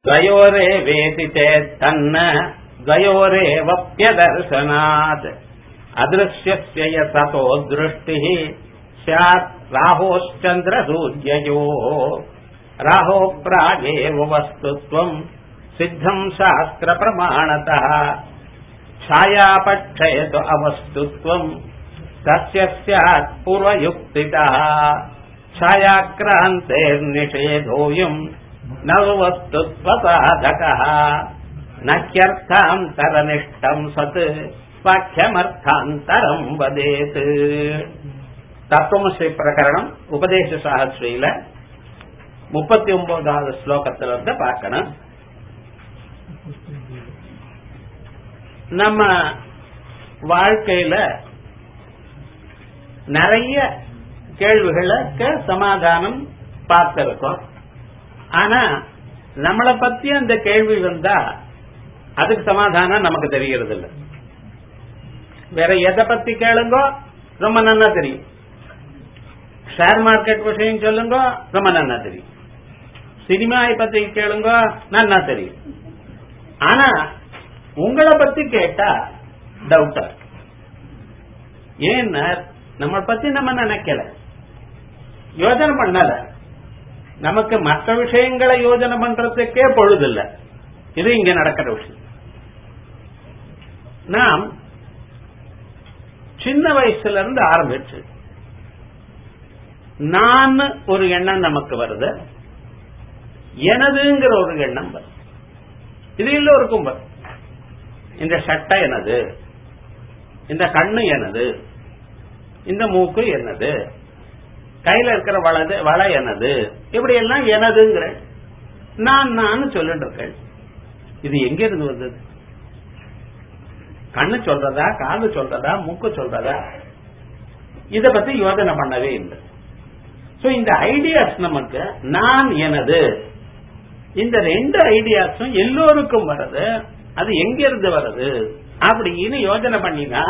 द्वयोरे वेति चेत् तन्न द्वयोरेवप्यदर्शनात् अदृश्यस्य यततो दृष्टिः स्यात् राहोश्चन्द्रसूर्ययोः राहो प्रागेव वस्तुत्वम् सिद्धम् शास्त्रप्रमाणतः छायापक्षयतु अवस्तुत्वम् तस्य स्यात् पूर्वयुक्तितः छायाक्रान्तेर्निषेधोऽयम् न वस्तुत्वसाधकः न ह्यर्थान्तरनिष्ठम् सत् வாக்கியமர்த்தாந்தரம் வதேத் தத்துவமசி பிரகரணம் உபதேச சாகஸ்ரீல முப்பத்தி ஒன்பதாவது ஸ்லோகத்துல இருந்து பார்க்கணும் நம்ம வாழ்க்கையில நிறைய கேள்விகளுக்கு சமாதானம் பார்த்திருக்கோம் ஆனா நம்மளை பத்தி அந்த கேள்வி வந்தா அதுக்கு சமாதானம் நமக்கு தெரியறது இல்லை வேற எதை பத்தி கேளுங்கோ ரொம்ப நன்னா தெரியும் ஷேர் மார்க்கெட் விஷயம் சொல்லுங்க ரொம்ப நன்னா தெரியும் சினிமாவை பத்தி கேளுங்க நன்னா தெரியும் ஆனா உங்களை பத்தி கேட்டா டவுட்டா ஏன்னா நம்ம பத்தி நம்ம நினைக்கல யோஜனை பண்ணல நமக்கு மற்ற விஷயங்களை யோஜனை பண்றதுக்கே பொழுதில்லை இது இங்க நடக்கிற விஷயம் நாம் சின்ன வயசுல இருந்து ஆரம்பிச்சு நான் ஒரு எண்ணம் நமக்கு வருது எனதுங்கிற ஒரு எண்ணம் வருது இது எல்லோருக்கும் வரும் இந்த சட்டை எனது இந்த கண்ணு எனது இந்த மூக்கு எனது கையில இருக்கிற வலது வள எனது இப்படி எல்லாம் எனதுங்கிற நான் நான் சொல்லிட்டு இருக்கேன் இது எங்க இருந்து வந்தது கண்ணு சொல்றதா காது சொல்றதா மூக்கு சொல்றதா இத பத்தி யோசனை பண்ணவே இல்லை சோ இந்த ஐடியாஸ் நமக்கு நான் எனது இந்த ரெண்டு ஐடியாஸும் எல்லோருக்கும் வருது அது எங்க இருந்து வருது அப்படின்னு யோசனை பண்ணினா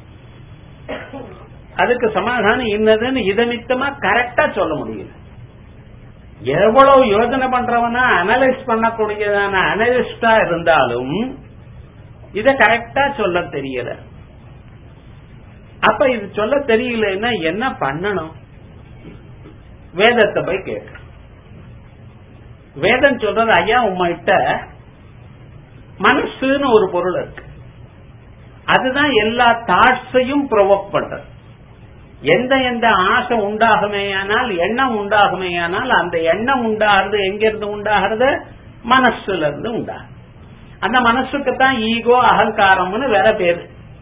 அதுக்கு சமாதானம் என்னதுன்னு இதனித்தமா கரெக்டா சொல்ல முடியல எவ்வளவு யோசனை பண்றவனா அனலைஸ் பண்ணக்கூடியதான அனலிஸ்டா இருந்தாலும் இத கரெக்டா சொல்ல தெரியல அப்ப இது சொல்ல தெரியலன்னா என்ன பண்ணணும் வேதத்தை போய் கேட்க வேதம் சொல்றது ஐயா உங்ககிட்ட மனசுன்னு ஒரு பொருள் இருக்கு அதுதான் எல்லா தாட்ஸையும் ப்ரொவோக் பண்றது எந்த எந்த ஆசை உண்டாகுமேயானால் எண்ணம் உண்டாகுமேயானால் அந்த எண்ணம் உண்டாகிறது எங்கிருந்து உண்டாகிறது மனசுல இருந்து உண்டாகும் அந்த மனசுக்கு தான் ஈகோ அகங்காரம்னு வேற பேரு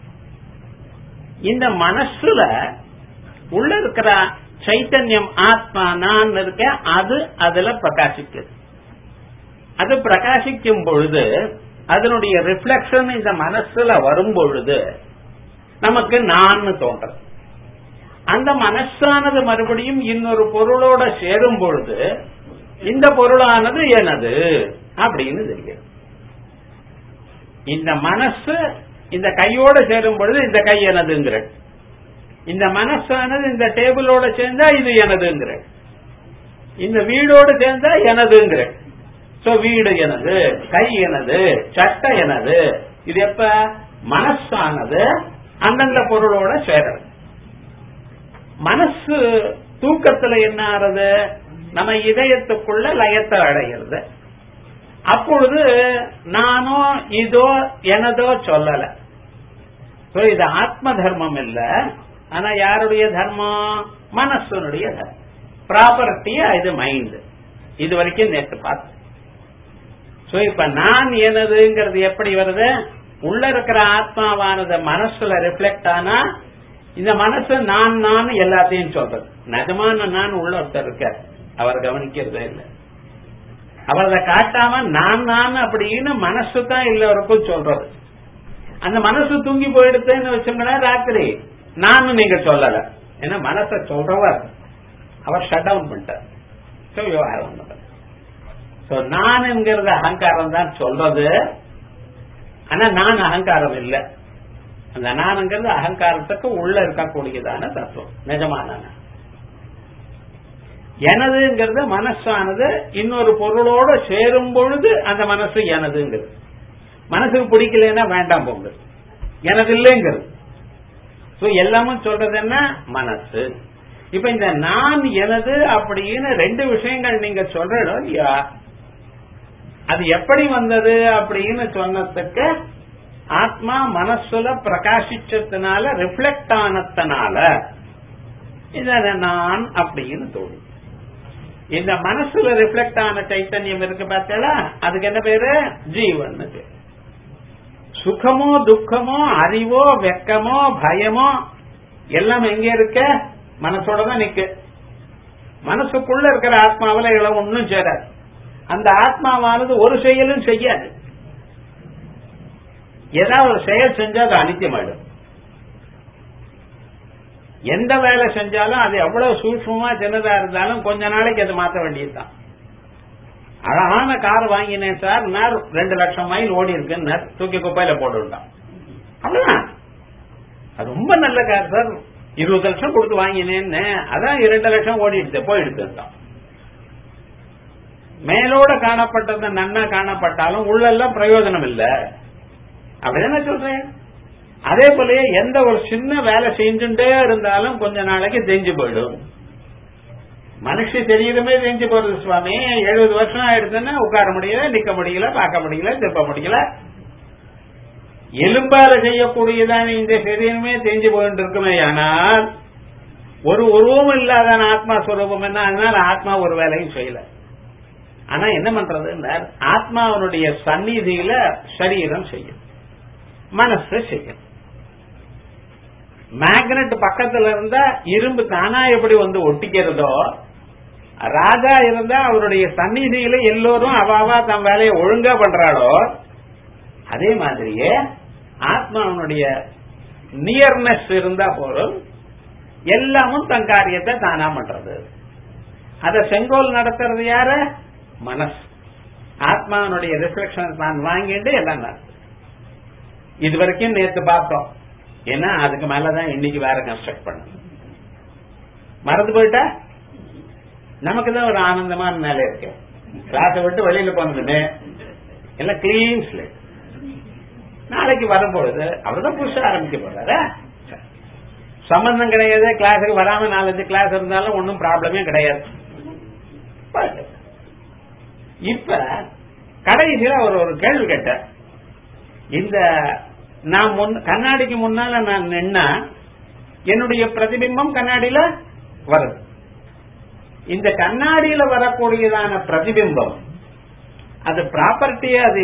இந்த மனசுல உள்ள இருக்கிற சைத்தன்யம் ஆத்மா நான் இருக்க அது அதுல பிரகாசிக்குது அது பிரகாசிக்கும் பொழுது அதனுடைய ரிஃப்ளெக்ஷன் இந்த மனசுல வரும் பொழுது நமக்கு நான் தோன்றது அந்த மனசானது மறுபடியும் இன்னொரு பொருளோட சேரும் பொழுது இந்த பொருளானது எனது அப்படின்னு தெரியும் இந்த மனசு இந்த கையோட சேரும் பொழுது இந்த கை எனதுங்கிற இந்த மனசானது இந்த டேபிளோட சேர்ந்தா இது எனதுங்கிற இந்த வீடோடு சேர்ந்தா எனதுங்கிற சோ வீடு எனது கை எனது சட்டை எனது இது எப்ப மனசானது அந்தந்த பொருளோட சேரது மனசு தூக்கத்துல என்ன ஆறது நம்ம இதயத்துக்குள்ள லயத்தை அடைகிறது அப்பொழுது நானோ இதோ எனதோ சொல்லல இது ஆத்ம தர்மம் இல்ல ஆனா யாருடைய தர்மம் மனசனுடைய தர்மம் ப்ராப்பர்ட்டியா இது மைண்ட் இது வரைக்கும் நேற்று பார்த்து சோ இப்ப நான் எனதுங்கிறது எப்படி வருது உள்ள இருக்கிற ஆத்மாவானது மனசுல ரிஃப்ளெக்ட் ஆனா இந்த மனசு நான் நான் எல்லாத்தையும் சொல்றது நிஜமான நான் உள்ள ஒருத்தர் இருக்கார் அவர் கவனிக்கிறதே இல்லை அவர் அதை காட்டாம நான் நான் அப்படின்னு மனசு தான் எல்லோருக்கும் சொல்றது அந்த மனசு தூங்கி போயிடுதுன்னு வச்சுங்களேன் ராத்திரி நானும் நீங்க சொல்லல ஏன்னா மனசை சொல்றவர் அவர் ஷட் டவுன் பண்ணிட்டார் விவகாரம் சோ நான் என்கிறது அகங்காரம் தான் சொல்றது ஆனா நான் அகங்காரம் இல்லை அந்த நானுங்கிறது அகங்காரத்துக்கு உள்ள இருக்கக்கூடியதான தத்துவம் நிஜமான எனதுங்கிறது மனசானது இன்னொரு பொருளோட சேரும் பொழுது அந்த மனசு எனதுங்கிறது மனசுக்கு பிடிக்கலன்னா வேண்டாம் போங்க எனது இல்லைங்கிறது சோ எல்லாமும் சொல்றது என்ன மனசு இப்ப இந்த நான் எனது அப்படின்னு ரெண்டு விஷயங்கள் நீங்க சொல்றோம் இல்லையா அது எப்படி வந்தது அப்படின்னு சொன்னதுக்கு ஆத்மா மனசுல பிரகாசிச்சதுனால ரிஃப்ளெக்ட் ஆனதுனால இத நான் அப்படின்னு தோணும் இந்த மனசுல ரிஃப்ளெக்ட் ஆன சைத்தன்யம் இருக்கு பார்த்தா அதுக்கு என்ன பேரு ஜீவன் பேரு சுகமோ துக்கமோ அறிவோ வெக்கமோ பயமோ எல்லாம் எங்க இருக்க மனசோட தான் நிக்க மனசுக்குள்ள இருக்கிற ஆத்மாவில இளம் ஒன்னும் சேராது அந்த ஆத்மாவானது ஒரு செயலும் செய்யாது ஏதாவது ஒரு செயல் செஞ்சா அது அனித்தியமாயிடும் எந்த வேலை செஞ்சாலும் அது எவ்வளவு சூட்சமா சின்னதா இருந்தாலும் கொஞ்ச நாளைக்கு அது மாற்ற வேண்டியதுதான் அழகான கார் வாங்கினேன் சார் நான் ரெண்டு லட்சம் மைல் ஓடி இருக்குன்னு தூக்கி குப்பையில போட்டுட்டான் அவ்வளவுதான் அது ரொம்ப நல்ல கார் சார் இருபது லட்சம் கொடுத்து வாங்கினேன்னு அதான் இரண்டு லட்சம் ஓடிடுச்சு போயிடுச்சு மேலோட காணப்பட்டது நன்னா காணப்பட்டாலும் உள்ளெல்லாம் பிரயோஜனம் இல்ல அப்படிதானே சொல்றேன் அதே போலயே எந்த ஒரு சின்ன வேலை செஞ்சுட்டே இருந்தாலும் கொஞ்ச நாளைக்கு தெரிஞ்சு போயிடும் மனுஷ சரீரமே தெரிஞ்சு போறது சுவாமி எழுபது வருஷம் ஆயிடுச்சுன்னா உட்கார முடியல நிக்க முடியல பார்க்க முடியல திருப்ப முடியல எலும்பால செய்யக்கூடியதான இந்த சரீரமே தெரிஞ்சு போயிட்டு இருக்குமே ஆனால் ஒரு உருவம் இல்லாத ஆத்மா சுரூபம் என்ன அதனால ஆத்மா ஒரு வேலையும் செய்யல ஆனா என்ன பண்றது ஆத்மாவனுடைய சந்நிதியில சரீரம் செய்யும் மனசு செய்யும் மேக்னெட் பக்கத்துல இருந்தா இரும்பு தானா எப்படி வந்து ஒட்டிக்கிறதோ ராஜா இருந்தா அவருடைய சந்நிதியில எல்லோரும் அவாவா தன் வேலையை ஒழுங்கா பண்றாளோ அதே மாதிரியே ஆத்மாவனுடைய நியர்னஸ் இருந்தா போதும் எல்லாமும் தன் காரியத்தை தானா பண்றது அத செங்கோல் நடத்துறது யாரு மனசு ஆத்மாவனுடைய ரிஃப்ளெக்ஷன் தான் வாங்கிட்டு எல்லாம் நடத்துது இது வரைக்கும் நேற்று பார்த்தோம் ஏன்னா அதுக்கு மேலதான் இன்னைக்கு வேற கன்ஸ்ட்ரக்ட் பண்ண மறந்து போயிட்டா நமக்கு தான் ஒரு ஆனந்தமான நிலை இருக்கு கிளாஸை விட்டு வெளியில போனதுமே எல்லாம் கிளீன் ஸ்லேட் நாளைக்கு வரும்பொழுது அவர்தான் புதுசா ஆரம்பிக்க போறாரு சம்பந்தம் கிடையாது கிளாஸுக்கு வராம நாலஞ்சு கிளாஸ் இருந்தாலும் ஒன்னும் ப்ராப்ளமே கிடையாது இப்ப கடைசியில ஒரு ஒரு கேள்வி கேட்டேன் இந்த நான் முன் கண்ணாடிக்கு முன்னால நான் நின்னா என்னுடைய பிரதிபிம்பம் கண்ணாடியில வருது இந்த கண்ணாடியில வரக்கூடியதான பிரதிபிம்பம் அது ப்ராப்பர்ட்டியா அது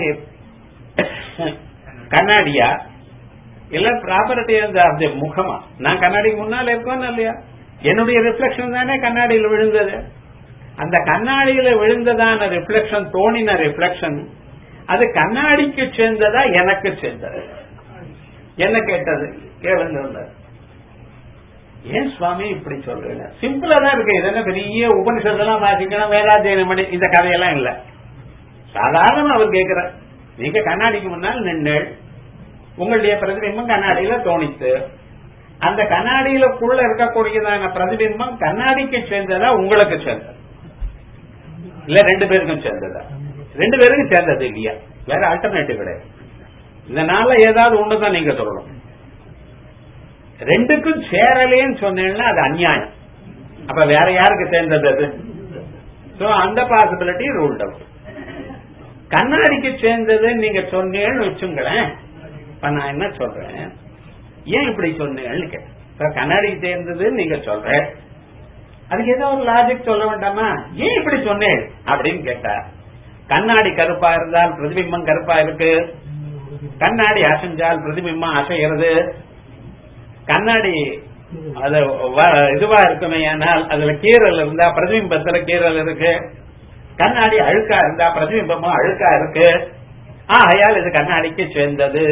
கண்ணாடியா இல்ல ப்ராப்பர்ட்டி அந்த முகமா நான் கண்ணாடிக்கு முன்னால இருக்கோம் இல்லையா என்னுடைய ரிஃப்ளெக்ஷன் தானே கண்ணாடியில் விழுந்தது அந்த கண்ணாடியில விழுந்ததான ரிஃப்ளெக்ஷன் தோணின ரிஃப்ளெக்ஷன் அது கண்ணாடிக்கு சேர்ந்ததா எனக்கு சேர்ந்தது என்ன கேட்டது கேளுங்க ஏன் சுவாமி இப்படி சொல்றீங்க சிம்பிளா தான் இருக்கு இது என்ன பெரிய உபனிஷத்தெல்லாம் வாசிக்கணும் வேதாத்தியனம் பண்ணி இந்த கதையெல்லாம் இல்ல சாதாரண அவர் கேட்கிற நீங்க கண்ணாடிக்கு முன்னால் நின்னேள் உங்களுடைய பிரதிபிம்பம் கண்ணாடியில தோணித்து அந்த கண்ணாடியிலக்குள்ள இருக்கக்கூடியதான பிரதிபிம்பம் கண்ணாடிக்கு சேர்ந்ததா உங்களுக்கு சேர்ந்தது இல்ல ரெண்டு பேருக்கும் சேர்ந்ததா ரெண்டு பேருக்கும் சேர்ந்தது இல்லையா வேற ஆல்டர்னேட்டிவ் கிடையாது இதனால ஏதாவது ஒண்ணுதான் நீங்க சொல்லணும் ரெண்டுக்கும் சேரலேன்னு சொன்னேன்னா அது அநியாயம் அப்ப வேற யாருக்கு சேர்ந்தது அது சோ அந்த பாசிபிலிட்டி ரூல்ட் அவுட் கண்ணாடிக்கு சேர்ந்தது நீங்க சொன்னேன்னு வச்சுங்களேன் இப்ப நான் என்ன சொல்றேன் ஏன் இப்படி சொன்னேன்னு கேட்டேன் கண்ணாடிக்கு சேர்ந்தது நீங்க சொல்றேன் அதுக்கு ஏதோ ஒரு லாஜிக் சொல்ல வேண்டாமா ஏன் இப்படி சொன்னேன் அப்படின்னு கேட்டா கண்ணாடி கருப்பா இருந்தால் பிரதிபிம்பம் கருப்பா இருக்கு கண்ணாடி அசைஞ்சால் பிரதிபிம்பம் அசைகிறது கண்ணாடி அது இதுவா இருக்குமே ஆனால் அதுல கீரல் இருந்தா பிரதிபிம்பத்துல கீரல் இருக்கு கண்ணாடி அழுக்கா இருந்தா பிரதிபிம்பமும் அழுக்கா இருக்கு ஆகையால் இது கண்ணாடிக்கு சேர்ந்தது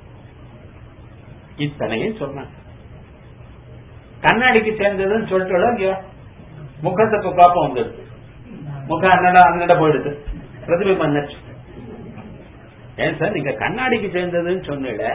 இத்தனையும் சொன்னாங்க கண்ணாடிக்கு சேர்ந்ததுன்னு சொல்லிட்டு முகத்துக்கு கோப்பம் வந்துடுது முகம் அன்னடா அன்னட போயிடுது பிரதிபிம்பம் நச்சு ஏன் சார் நீங்க கண்ணாடிக்கு சேர்ந்ததுன்னு சொன்னிட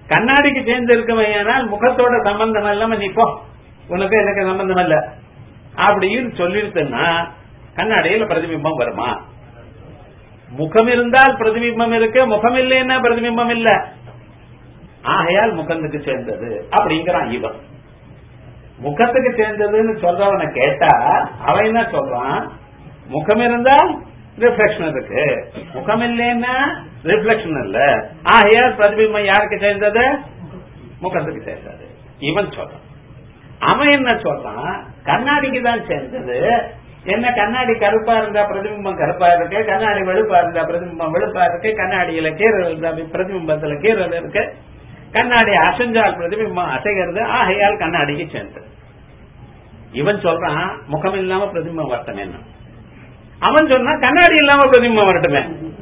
கண்ணாடிக்கு சேர்ந்து இருக்கவையானால் முகத்தோட சம்பந்தம் இல்லாம நீ போ உனக்கு எனக்கு சம்பந்தம் இல்ல அப்படின்னு சொல்லிருச்சுன்னா கண்ணாடியில பிரதிபிம்பம் வருமா முகம் இருந்தால் பிரதிபிம்பம் இருக்கு முகம் இல்லைன்னா பிரதிபிம்பம் இல்ல ஆகையால் முகத்துக்கு சேர்ந்தது அப்படிங்கிறான் இவன் முகத்துக்கு சேர்ந்ததுன்னு சொல்றவனை கேட்டா அவன் என்ன சொல்றான் முகம் இருந்தால் ரிஃப்ளெக்ஷன் இருக்கு முகம் இல்லைன்னா ரிஃப்ளெக்ஷன் இல்ல ஆகையால் பிரதிபிம்பம் யாருக்கு சேர்ந்தது முகத்துக்கு சேர்ந்தது இவன் சொல்றான் அவன் என்ன சொல்றான் கண்ணாடிக்கு தான் சேர்ந்தது என்ன கண்ணாடி கருப்பா இருந்தா பிரதிபிம்பம் கருப்பா இருக்கு கண்ணாடி வெளுப்பா இருந்தா பிரதிபிம்பம் வெளுப்பா இருக்கு கண்ணாடியில கீரல் இருந்தா பிரதிபிம்பத்துல கீரல் இருக்கு கண்ணாடி அசைஞ்சால் பிரதிபிம்பம் அசைகிறது ஆகையால் கண்ணாடிக்கு சேர்ந்தது இவன் சொல்றான் முகம் இல்லாம பிரதிபிம்பம் வரட்டும் என்ன அவன் சொன்னா கண்ணாடி இல்லாம பிரதிபிம்பம் வரட்டுமே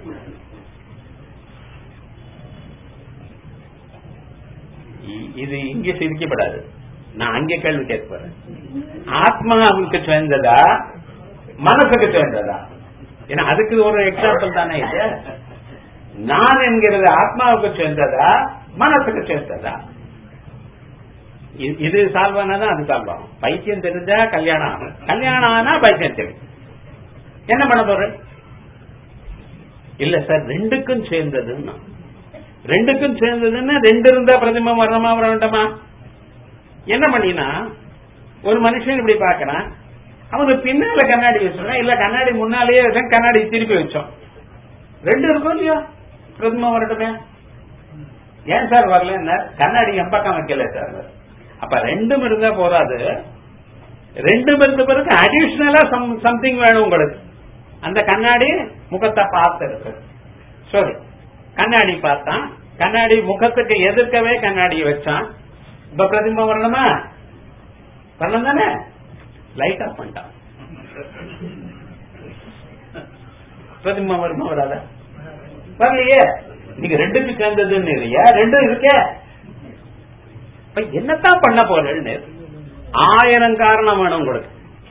இது இங்க சிரிக்கப்படாது நான் அங்கே கேள்வி கேட்பேன் ஆத்மாவுக்கு சேர்ந்ததா மனசுக்கு சேர்ந்ததா ஏன்னா அதுக்கு ஒரு எக்ஸாம்பிள் தானே இது நான் என்கிறது ஆத்மாவுக்கு சேர்ந்ததா மனசுக்கு சேர்ந்ததா இது சால்வ் ஆனாதான் அது சால்வ் ஆகும் பைத்தியம் தெரிஞ்சா கல்யாணம் ஆகும் கல்யாணம் ஆனா பைத்தியம் தெரியும் என்ன பண்ண போற இல்ல சார் ரெண்டுக்கும் சேர்ந்ததுன்னா ரெண்டுக்கும் சேர்ந்ததுன்னா ரெண்டு இருந்தா பிரதிமம் வரணுமா வர வேண்டாமா என்ன பண்ணினா ஒரு மனுஷன் இப்படி பாக்குறான் அவனுக்கு பின்னால கண்ணாடி வச்சோம் இல்ல கண்ணாடி முன்னாலேயே வச்சோம் கண்ணாடி திருப்பி வச்சோம் ரெண்டு இருக்கும் இல்லையா பிரதிமம் வரட்டுமே ஏன் சார் வரல என்ன கண்ணாடி எம்பக்கம் வைக்கல சார் அப்ப ரெண்டும் இருந்தா போறாது ரெண்டும் இருந்த பிறகு அடிஷனலா சம்திங் வேணும் உங்களுக்கு அந்த கண்ணாடி முகத்தை பார்த்து இருக்கு சரி கண்ணாடி பார்த்தான் கண்ணாடி முகத்துக்கு எதிர்க்கவே கண்ணாடியை வச்சான் இப்ப பிரதிபிம்பம் வரணுமா வரணும் தானே லைட் ஆஃப் பண்ணிட்டான் பிரதிபிம்பம் வருமா வராத வரலையே நீங்க ரெண்டுக்கு சேர்ந்ததுன்னு இல்லையா ரெண்டும் இருக்கே என்னத்தான் பண்ண போறேன்னு ஆயிரம் காரணம் வேணும் உங்களுக்கு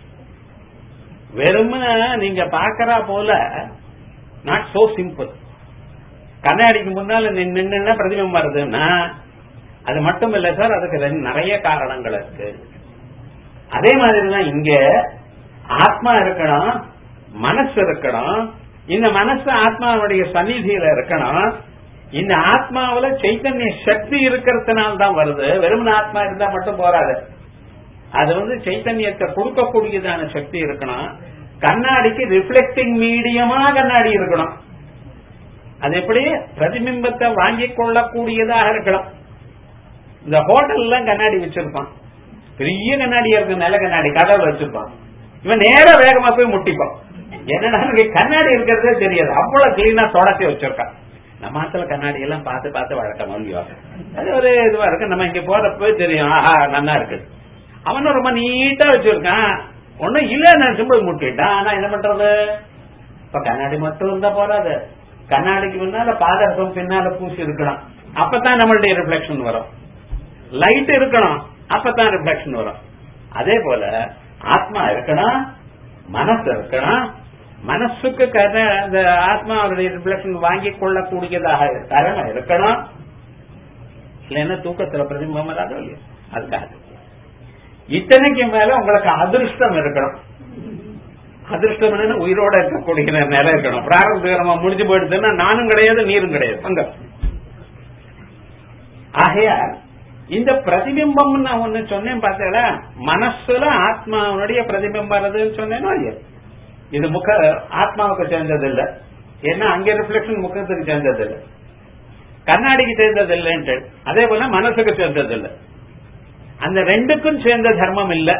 வெறுமன நீங்க பாக்கறா போல நாட் சோ சிம்பிள் கண்ணாடிக்கு முன்னால நின்று பிரதிபிம்பம் வருதுன்னா அது மட்டும் இல்ல சார் அதுக்கு நிறைய காரணங்கள் இருக்கு அதே மாதிரிதான் இங்க ஆத்மா இருக்கணும் மனசு இருக்கணும் இந்த மனசு ஆத்மாவுடைய சந்நிதியில இருக்கணும் இந்த ஆத்மாவில சைத்தன்ய சக்தி இருக்கிறதுனால தான் வருது வெறுமன ஆத்மா இருந்தா மட்டும் போறாது அது வந்து சைத்தன்யத்தை கொடுக்கக்கூடியதான சக்தி இருக்கணும் கண்ணாடிக்கு ரிஃப்ளெக்டிங் மீடியமா கண்ணாடி இருக்கணும் அது எப்படி பிரதிபிம்பத்தை வாங்கிக் கொள்ளக்கூடியதாக இருக்கலாம் இந்த ஹோட்டல்ல கண்ணாடி வச்சிருப்பான் பெரிய கண்ணாடியா இருக்கு நல்ல கண்ணாடி கதவு வச்சிருப்பான் இவன் நேர வேகமா போய் முட்டிப்பான் என்னடா கண்ணாடி இருக்கிறதே தெரியாது அவ்வளவு கிளீனா தொடச்சி வச்சிருக்கான் நம்ம ஆத்துல கண்ணாடி எல்லாம் பார்த்து பார்த்து வழக்கம் இல்லையோ அது ஒரு இதுவா இருக்கு நம்ம இங்க போறப்ப தெரியும் ஆஹா நல்லா இருக்கு அவனும் ரொம்ப நீட்டா வச்சிருக்கான் ஒன்னும் இல்ல நினைச்சு போய் முட்டிட்டான் ஆனா என்ன பண்றது இப்ப கண்ணாடி மட்டும் இருந்தா போறாது கண்ணாடிக்கு முன்னால பாதரசம் பின்னால பூசி இருக்கணும் அப்பதான் நம்மளுடைய ரிஃப்ளெக்ஷன் வரும் லைட் இருக்கணும் அப்பதான் ரிஃப்ளெக்ஷன் வரும் அதே போல ஆத்மா இருக்கணும் மனசு இருக்கணும் மனசுக்கு அந்த ஆத்மாவுடைய ரிஃப்ளெக்ஷன் வாங்கி கொள்ளக்கூடியதாக தரமா இருக்கணும் இல்லைன்னா தூக்கத்துல பிரதிபம் வராதோ இல்லையா அதுக்காக இத்தனைக்கு மேல உங்களுக்கு அதிர்ஷ்டம் இருக்கணும் அதிர்ஷ்டம் உயிரோட இருக்கக்கூடிய நிலை இருக்கணும் பிராரம்பரியமா முடிஞ்சு போயிடுதுன்னா நானும் கிடையாது நீரும் கிடையாது அங்க ஆகையா இந்த பிரதிபிம்பம் நான் ஒண்ணு சொன்னேன் பார்த்தீங்களா மனசுல ஆத்மாவுடைய பிரதிபிம்பம் வருதுன்னு சொன்னேனோ இல்லையா இது முக ஆத்மாவுக்கு சேர்ந்தது இல்ல ஏன்னா அங்க ரிஃப்ளெக்ஷன் முகத்துக்கு சேர்ந்தது இல்ல கண்ணாடிக்கு சேர்ந்தது இல்லைன்ட்டு அதே போல மனசுக்கு சேர்ந்தது இல்ல அந்த ரெண்டுக்கும் சேர்ந்த தர்மம் இல்ல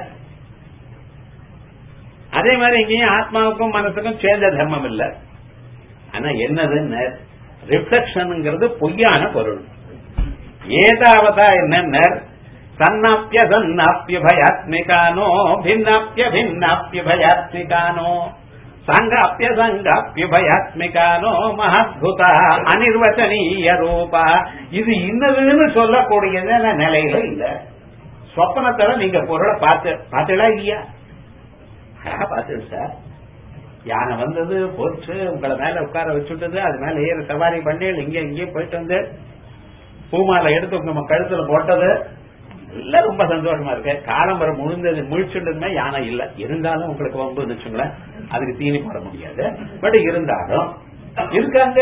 அதே மாதிரி இங்கேயும் ஆத்மாவுக்கும் மனசுக்கும் சேர்ந்த தர்மம் இல்ல ஆனா என்னதுன்னு ரிஃப்ளெக்ஷனுங்கிறது பொய்யான பொருள் ஏதாவதா என்ன சன்னாப்பிய சன்னாப்பிய பயாத்மிகானோ பின்னாப்பிய பின்னாப்பிய பயாத்மிகானோ சாங்காப்பிய சாங்காப்பிய பயாத்மிகானோ மகத்புதா அனிர்வச்சனீய ரூபா இது இன்னதுன்னு சொல்லக்கூடியது நிலையில இல்ல சொப்பனத்துல நீங்க பொருளை பார்த்து பார்த்தீங்களா இல்லையா பார்த்துடு சார் யானை வந்தது போச்சு உங்களை மேல உட்கார வச்சுட்டது அது மேல ஏற சவாரி பண்ணி இங்க இங்கேயும் போயிட்டு வந்து பூமாலை எடுத்து உங்க கழுத்துல போட்டது எல்லாம் ரொம்ப சந்தோஷமா இருக்கு காலம்பரம் முழுந்தது முழிச்சுட்டதுமே யானை இல்ல இருந்தாலும் உங்களுக்கு வம்பு வச்சுங்களேன் அதுக்கு தீனி போட முடியாது பட் இருந்தாலும் இருக்காங்க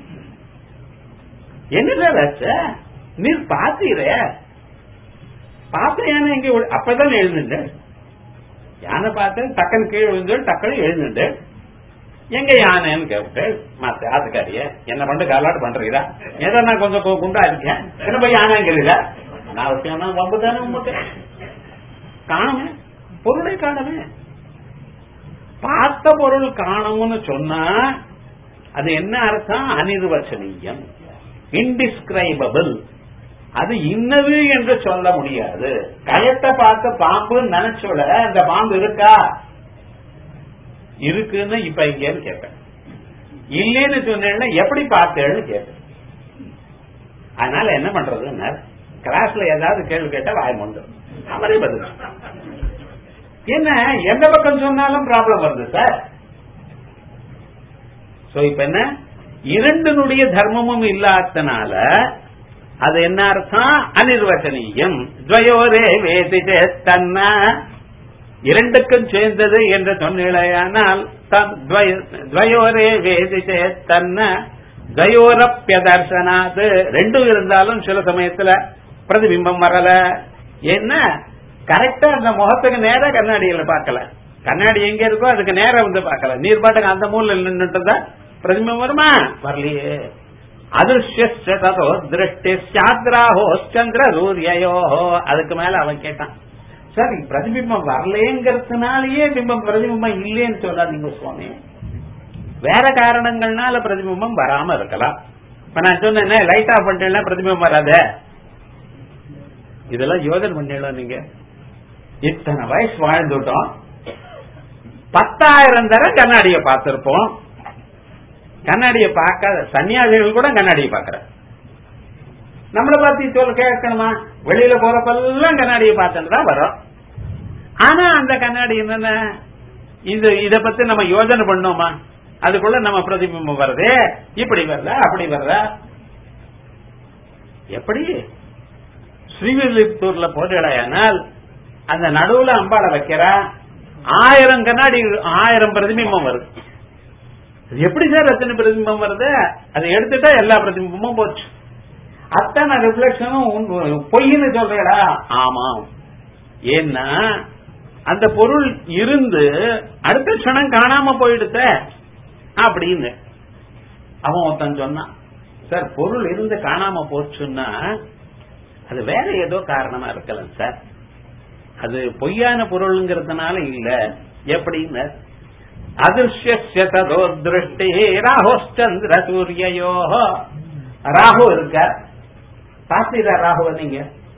என்னதான் ஆச்சு நீர் பாத்தீர பார்த்த யானை எங்க விழு- அப்பதான் எழுந்துட்டு யானை பார்த்தேன் டக்குன்னு கீழே விழுந்து டக்குன்னு எழுந்துட்டு எங்க யானைன்னு கேட்டு மாத்த ஆத்துக்காரிய என்ன பண்ணு காலாட்டு பண்றீங்களா ஏதோ நான் கொஞ்சம் கு- குண்டா இருக்கேன் என்ன போய் யானைங்கிறீங்களா நான் விஷயம்னா வம்பு தானே உமக்கு காணுமே பொருளை காணுமே பார்த்த பொருள் காணும்னு சொன்னா அது என்ன அர்த்தம் அனிர்வச்சனீயம் இன்டிஸ்கிரைபபிள் அது இன்னது என்று சொல்ல முடியாது கயத்தை பார்த்து பாம்புன்னு நினைச்சோட அந்த பாம்பு இருக்கா இருக்குன்னு இப்ப இங்கேன்னு கேட்பேன் இல்லைன்னு சொன்னேன்னா எப்படி பார்த்தேன்னு கேட்பேன் அதனால என்ன பண்றதுன்னா கிளாஸ்ல ஏதாவது கேள்வி கேட்டா வாய் மூண்டு அவரே பதில் என்ன எந்த பக்கம் சொன்னாலும் ப்ராப்ளம் வருது சார் சோ இப்ப என்ன இரண்டினுடைய தர்மமும் இல்லாதனால அது என்ன அர்த்தம் அனிர்வச்சனீயம் துவயோரே வேதி தன்ன இரண்டுக்கும் சேர்ந்தது என்று சொன்னீழையானால் தம் துவய- துவயோரே வேதி தன்ன துவயோரப்பிய தர்சனாது ரெண்டும் இருந்தாலும் சில சமயத்துல பிரதிபிம்பம் வரல என்ன கரெக்டா அந்த முகத்துக்கு நேரா கண்ணாடியில பார்க்கல கண்ணாடி எங்க இருக்கோ அதுக்கு நேரா வந்து பார்க்கல நீர் பாட்டுக்கு அந்த மூல நின்றுட்டு தான் பிரதிபிம்பம் வருமா வரலையே அதிருஷ்ய ததோ திருஷ்டி சாத்ராஹோ சந்திர சூரியயோ அதுக்கு மேல அவன் கேட்டான் சார் பிரதிபிம்பம் வரலேங்கிறதுனாலயே பிம்பம் பிரதிபிம்பம் இல்லைன்னு சொல்லாதீங்க சுவாமி வேற காரணங்கள்னால பிரதிபிம்பம் வராம இருக்கலாம் இப்ப நான் சொன்னேன் லைட் ஆஃப் பண்ணிட்டேன்னா பிரதிபிம்பம் வராத இதெல்லாம் யோஜனை பண்ணிடலாம் நீங்க இத்தனை வயசு வாழ்ந்துட்டோம் பத்தாயிரம் தரம் கண்ணாடியை பார்த்திருப்போம் கண்ணாடியை பார்க்காத சன்னியாசிகள் கூட கண்ணாடியை பார்க்கற நம்மளை பார்த்து சொல்ல கேட்கணுமா வெளியில போறப்பெல்லாம் கண்ணாடியை பார்த்துட்டு தான் வரோம் ஆனா அந்த கண்ணாடி என்னென்ன இது இத பத்தி நம்ம யோஜனை பண்ணோமா அதுக்குள்ள நம்ம பிரதிபிம்பம் வருது இப்படி வருதா அப்படி வருதா எப்படி ஸ்ரீவில்லிபுத்தூர்ல போட்டிடையானால் அந்த நடுவுல அம்பாளை வைக்கிறா ஆயிரம் கண்ணாடி ஆயிரம் பிரதிபிம்பம் வருது அது எப்படி சார் அத்தனை பிரதிபிம்பம் வருது அதை எடுத்துட்டா எல்லா பிரதிபிம்பமும் போச்சு அத்தனை ரிஃப்ளெக்ஷனும் பொய்ன்னு சொல்றீங்களா ஆமாம் ஏன்னா அந்த பொருள் இருந்து அடுத்த க்ஷணம் காணாம போயிடுத்த அப்படின்னு அவன் ஒருத்தன் சொன்னான் சார் பொருள் இருந்து காணாம போச்சுன்னா அது வேற ஏதோ காரணமா இருக்கலாம் சார் அது பொய்யான பொருள்ங்கிறதுனால இல்ல எப்படின்னு அதிர்ஷ்ய ததோ திருஷ்டி ராகுச்சந்திர சூரியயோ ராகு இருக்கார் பார்த்தீரா ராகுவ நீங்க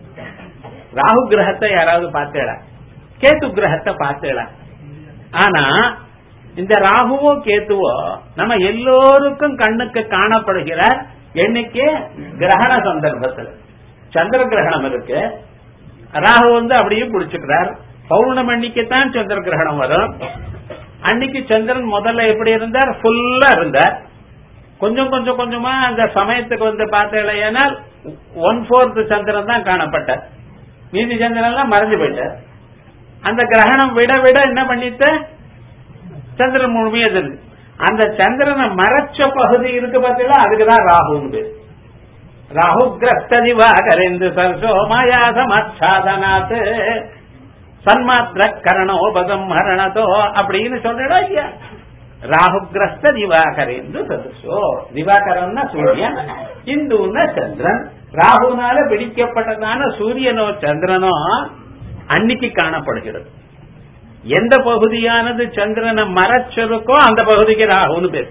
ராகு கிரகத்தை யாராவது பார்த்தேடா கேத்து கிரகத்தை பார்த்தேடா ஆனா இந்த ராகுவோ கேத்துவோ நம்ம எல்லோருக்கும் கண்ணுக்கு காணப்படுகிறார் என்னைக்கு கிரகண சந்தர்ப்பத்தில் சந்திர கிரகணம் இருக்கு ராகு வந்து அப்படியே பிடிச்சுக்கிறார் பௌர்ணமி அன்னைக்குத்தான் சந்திர கிரகணம் வரும் அன்னைக்கு சந்திரன் முதல்ல எப்படி இருந்தார் ஃபுல்லா இருந்தார் கொஞ்சம் கொஞ்சம் கொஞ்சமா அந்த சமயத்துக்கு வந்து பார்த்தேனால் ஒன் ஃபோர்த் சந்திரன் தான் காணப்பட்டார் மீதி சந்திரன் எல்லாம் மறைஞ்சு போயிட்டார் அந்த கிரகணம் விட விட என்ன பண்ணித்த சந்திரன் முழுமையது இருக்கு அந்த சந்திரனை மறைச்ச பகுதி இருக்கு பார்த்தீங்களா அதுக்குதான் ராகுன்னு பேர் ராகு கிரஸ்த திவாகரேந்து சர்சோ மாயா சமாச்சாதனாத் சன்மாத்திர கரணோபதம் மரணதோ அப்படின்னு சொல்றா ஐயா ராகுகிரஸ்த திவாகரேந்து சதுசோ திவாகரம்னா சூரியன் இந்துன்னா சந்திரன் ராகுனால பிடிக்கப்பட்டதான சூரியனோ சந்திரனோ அன்னைக்கு காணப்படுகிறது எந்த பகுதியானது சந்திரனை மறைச்சிருக்கோ அந்த பகுதிக்கு ராகுன்னு பேர்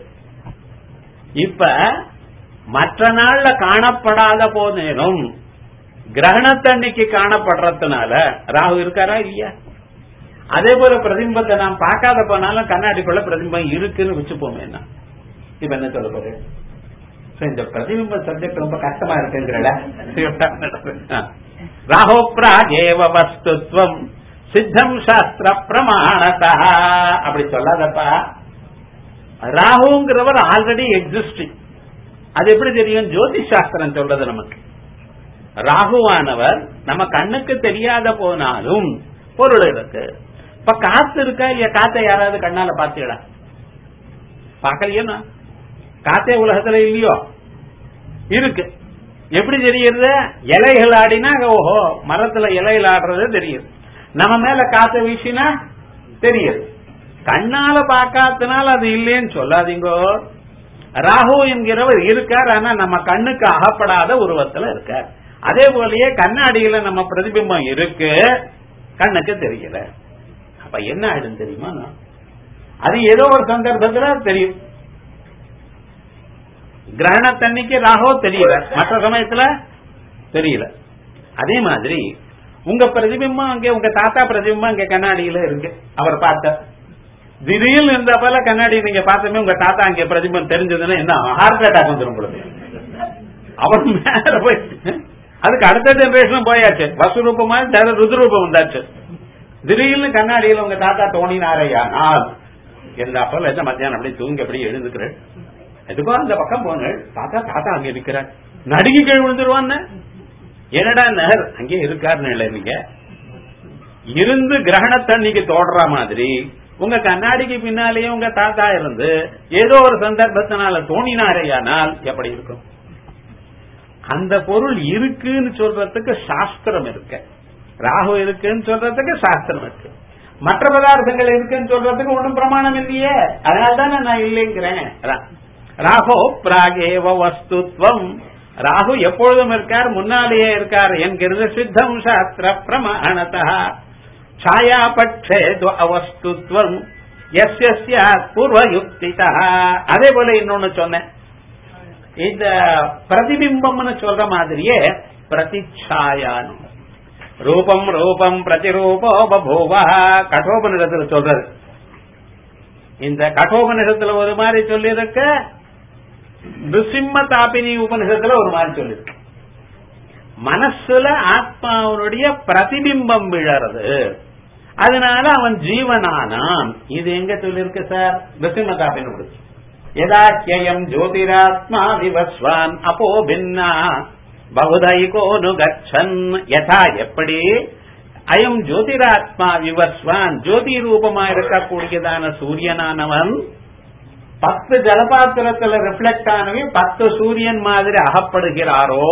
இப்ப மற்ற நாள்ல காணப்படாத போதேனும் கிரகணத்தன்னைக்கு காணப்படுறதுனால ராகு இருக்காரா இல்லையா அதே போல பிரதிம்பத்தை நாம் பார்க்காத போனாலும் கண்ணாடிக்குள்ள பிரதிம்பம் இருக்குன்னு வச்சுப்போமே என்ன இப்ப என்ன சொல்ல போறேன் இந்த பிரதிபிம்ப சப்ஜெக்ட் ரொம்ப கஷ்டமா இருக்குங்கிறல ராகோ பிராகேவ வஸ்துத்வம் சித்தம் சாஸ்திர பிரமாணதா அப்படி சொல்லாதப்பா ராகுங்கிறவர் ஆல்ரெடி எக்ஸிஸ்டிங் அது எப்படி தெரியும் ஜோதிஷ் சாஸ்திரம் சொல்றது நமக்கு ராகுவானவர் நம்ம கண்ணுக்கு தெரியாத போனாலும் பொருள் இருக்கு இப்ப காத்து இருக்கா இல்லையா காத்தை யாராவது கண்ணால பாத்தீங்களா பாக்கலையா காத்தே உலகத்துல இல்லையோ இருக்கு எப்படி தெரியுது இலைகள் ஆடினா ஓஹோ மரத்துல இலைகள் ஆடுறது தெரியுது நம்ம மேல காத்த வீசினா தெரியுது கண்ணால பார்க்காதனால அது இல்லைன்னு சொல்லாதீங்கோ ராகு என்கிறவர் இருக்கார் ஆனா நம்ம கண்ணுக்கு அகப்படாத உருவத்துல இருக்கார் அதே போலயே கண்ணாடியில நம்ம பிரதிபிம்பம் இருக்கு கண்ணுக்கு தெரியல அப்ப என்ன ஆயிடும் தெரியுமா அது ஏதோ ஒரு சந்தர்ப்பத்துல தெரியும் கிரகணத்தன்னைக்கு ராகோ தெரியல மற்ற சமயத்துல தெரியல அதே மாதிரி உங்க பிரதிபிம்பம் அங்க உங்க தாத்தா பிரதிபிம்பம் அங்க கண்ணாடியில இருக்கு அவர் பார்த்த திடீர்னு இருந்த போல கண்ணாடி நீங்க பார்த்தமே உங்க தாத்தா அங்க பிரதிபிம்பம் தெரிஞ்சதுன்னா என்ன ஹார்ட் அட்டாக் வந்துடும் உங்களுக்கு அவர் மேல போய் அதுக்கு அடுத்த ஜெனரேஷன் போயாச்சு வசுரூபமா ருத்ரூபம் வந்தாச்சு திடீர்னு கண்ணாடியில உங்க தாத்தா தோணினாரையா நாள் எல்லா போல என்ன மத்தியானம் அப்படியே தூங்கி அப்படியே எழுந்துக்கிறேன் எதுக்கோ அந்த பக்கம் போங்க தாத்தா தாத்தா அங்க இருக்கிறார் நடுங்கி கீழ் விழுந்துருவான்னு என்னடா நகர் அங்கே இருக்காருன்னு இல்லை நீங்க இருந்து கிரகணத்தன்னைக்கு தோடுற மாதிரி உங்க கண்ணாடிக்கு பின்னாலேயே உங்க தாத்தா இருந்து ஏதோ ஒரு சந்தர்ப்பத்தினால தோணினாரையானால் எப்படி இருக்கும் அந்த பொருள் இருக்குன்னு சொல்றதுக்கு சாஸ்திரம் இருக்கு ராகு இருக்குன்னு சொல்றதுக்கு சாஸ்திரம் இருக்கு மற்ற பதார்த்தங்கள் இருக்குன்னு சொல்றதுக்கு ஒன்றும் பிரமாணம் இல்லையே அதனால தானே நான் இல்லைங்கிறேன் ராகோ பிராகேவ வஸ்துத்வம் ராகு எப்பொழுதும் இருக்கார் முன்னாலேயே இருக்கார் என்கிறது சித்தம் சாஸ்திர பிரமாணதா छायापक्षे அவஸ்துத்வம் எஸ்ய பூர்வயுக்திதா அதே போல இன்னொன்னு சொன்னேன் இந்த பிரதிபிம்பம்னு சொல்ற மாதிரியே பிரதிச்சாயானு ரூபம் ரூபம் பிரதிரூபோ பபூவ கட்டோபனிடத்துல சொல்றது இந்த கட்டோபனிடத்துல ஒரு மாதிரி சொல்லியிருக்க நிருசிம்ம தாபினி உபனிஷத்துல ஒரு மாதிரி சொல்லிருக்கு மனசுல ஆத்மாவனுடைய பிரதிபிம்பம் விழறது அதனால அவன் ஜீவனானான் இது எங்க சொல்லிருக்கு சார் நிருசிம்ம தாபினி யதாக்கியம் ஜோதிராத்மா விவஸ்வான் அப்போ பின்னா பகுதைகோனு கச்சன் யதா எப்படி அயம் ஜோதிராத்மா விவஸ்வான் ஜோதி ரூபமா இருக்கக்கூடியதான சூரியனானவன் பத்து ஜலபாத்திரத்துல ரிஃப்ளெக்ட் ஆனவே பத்து சூரியன் மாதிரி அகப்படுகிறாரோ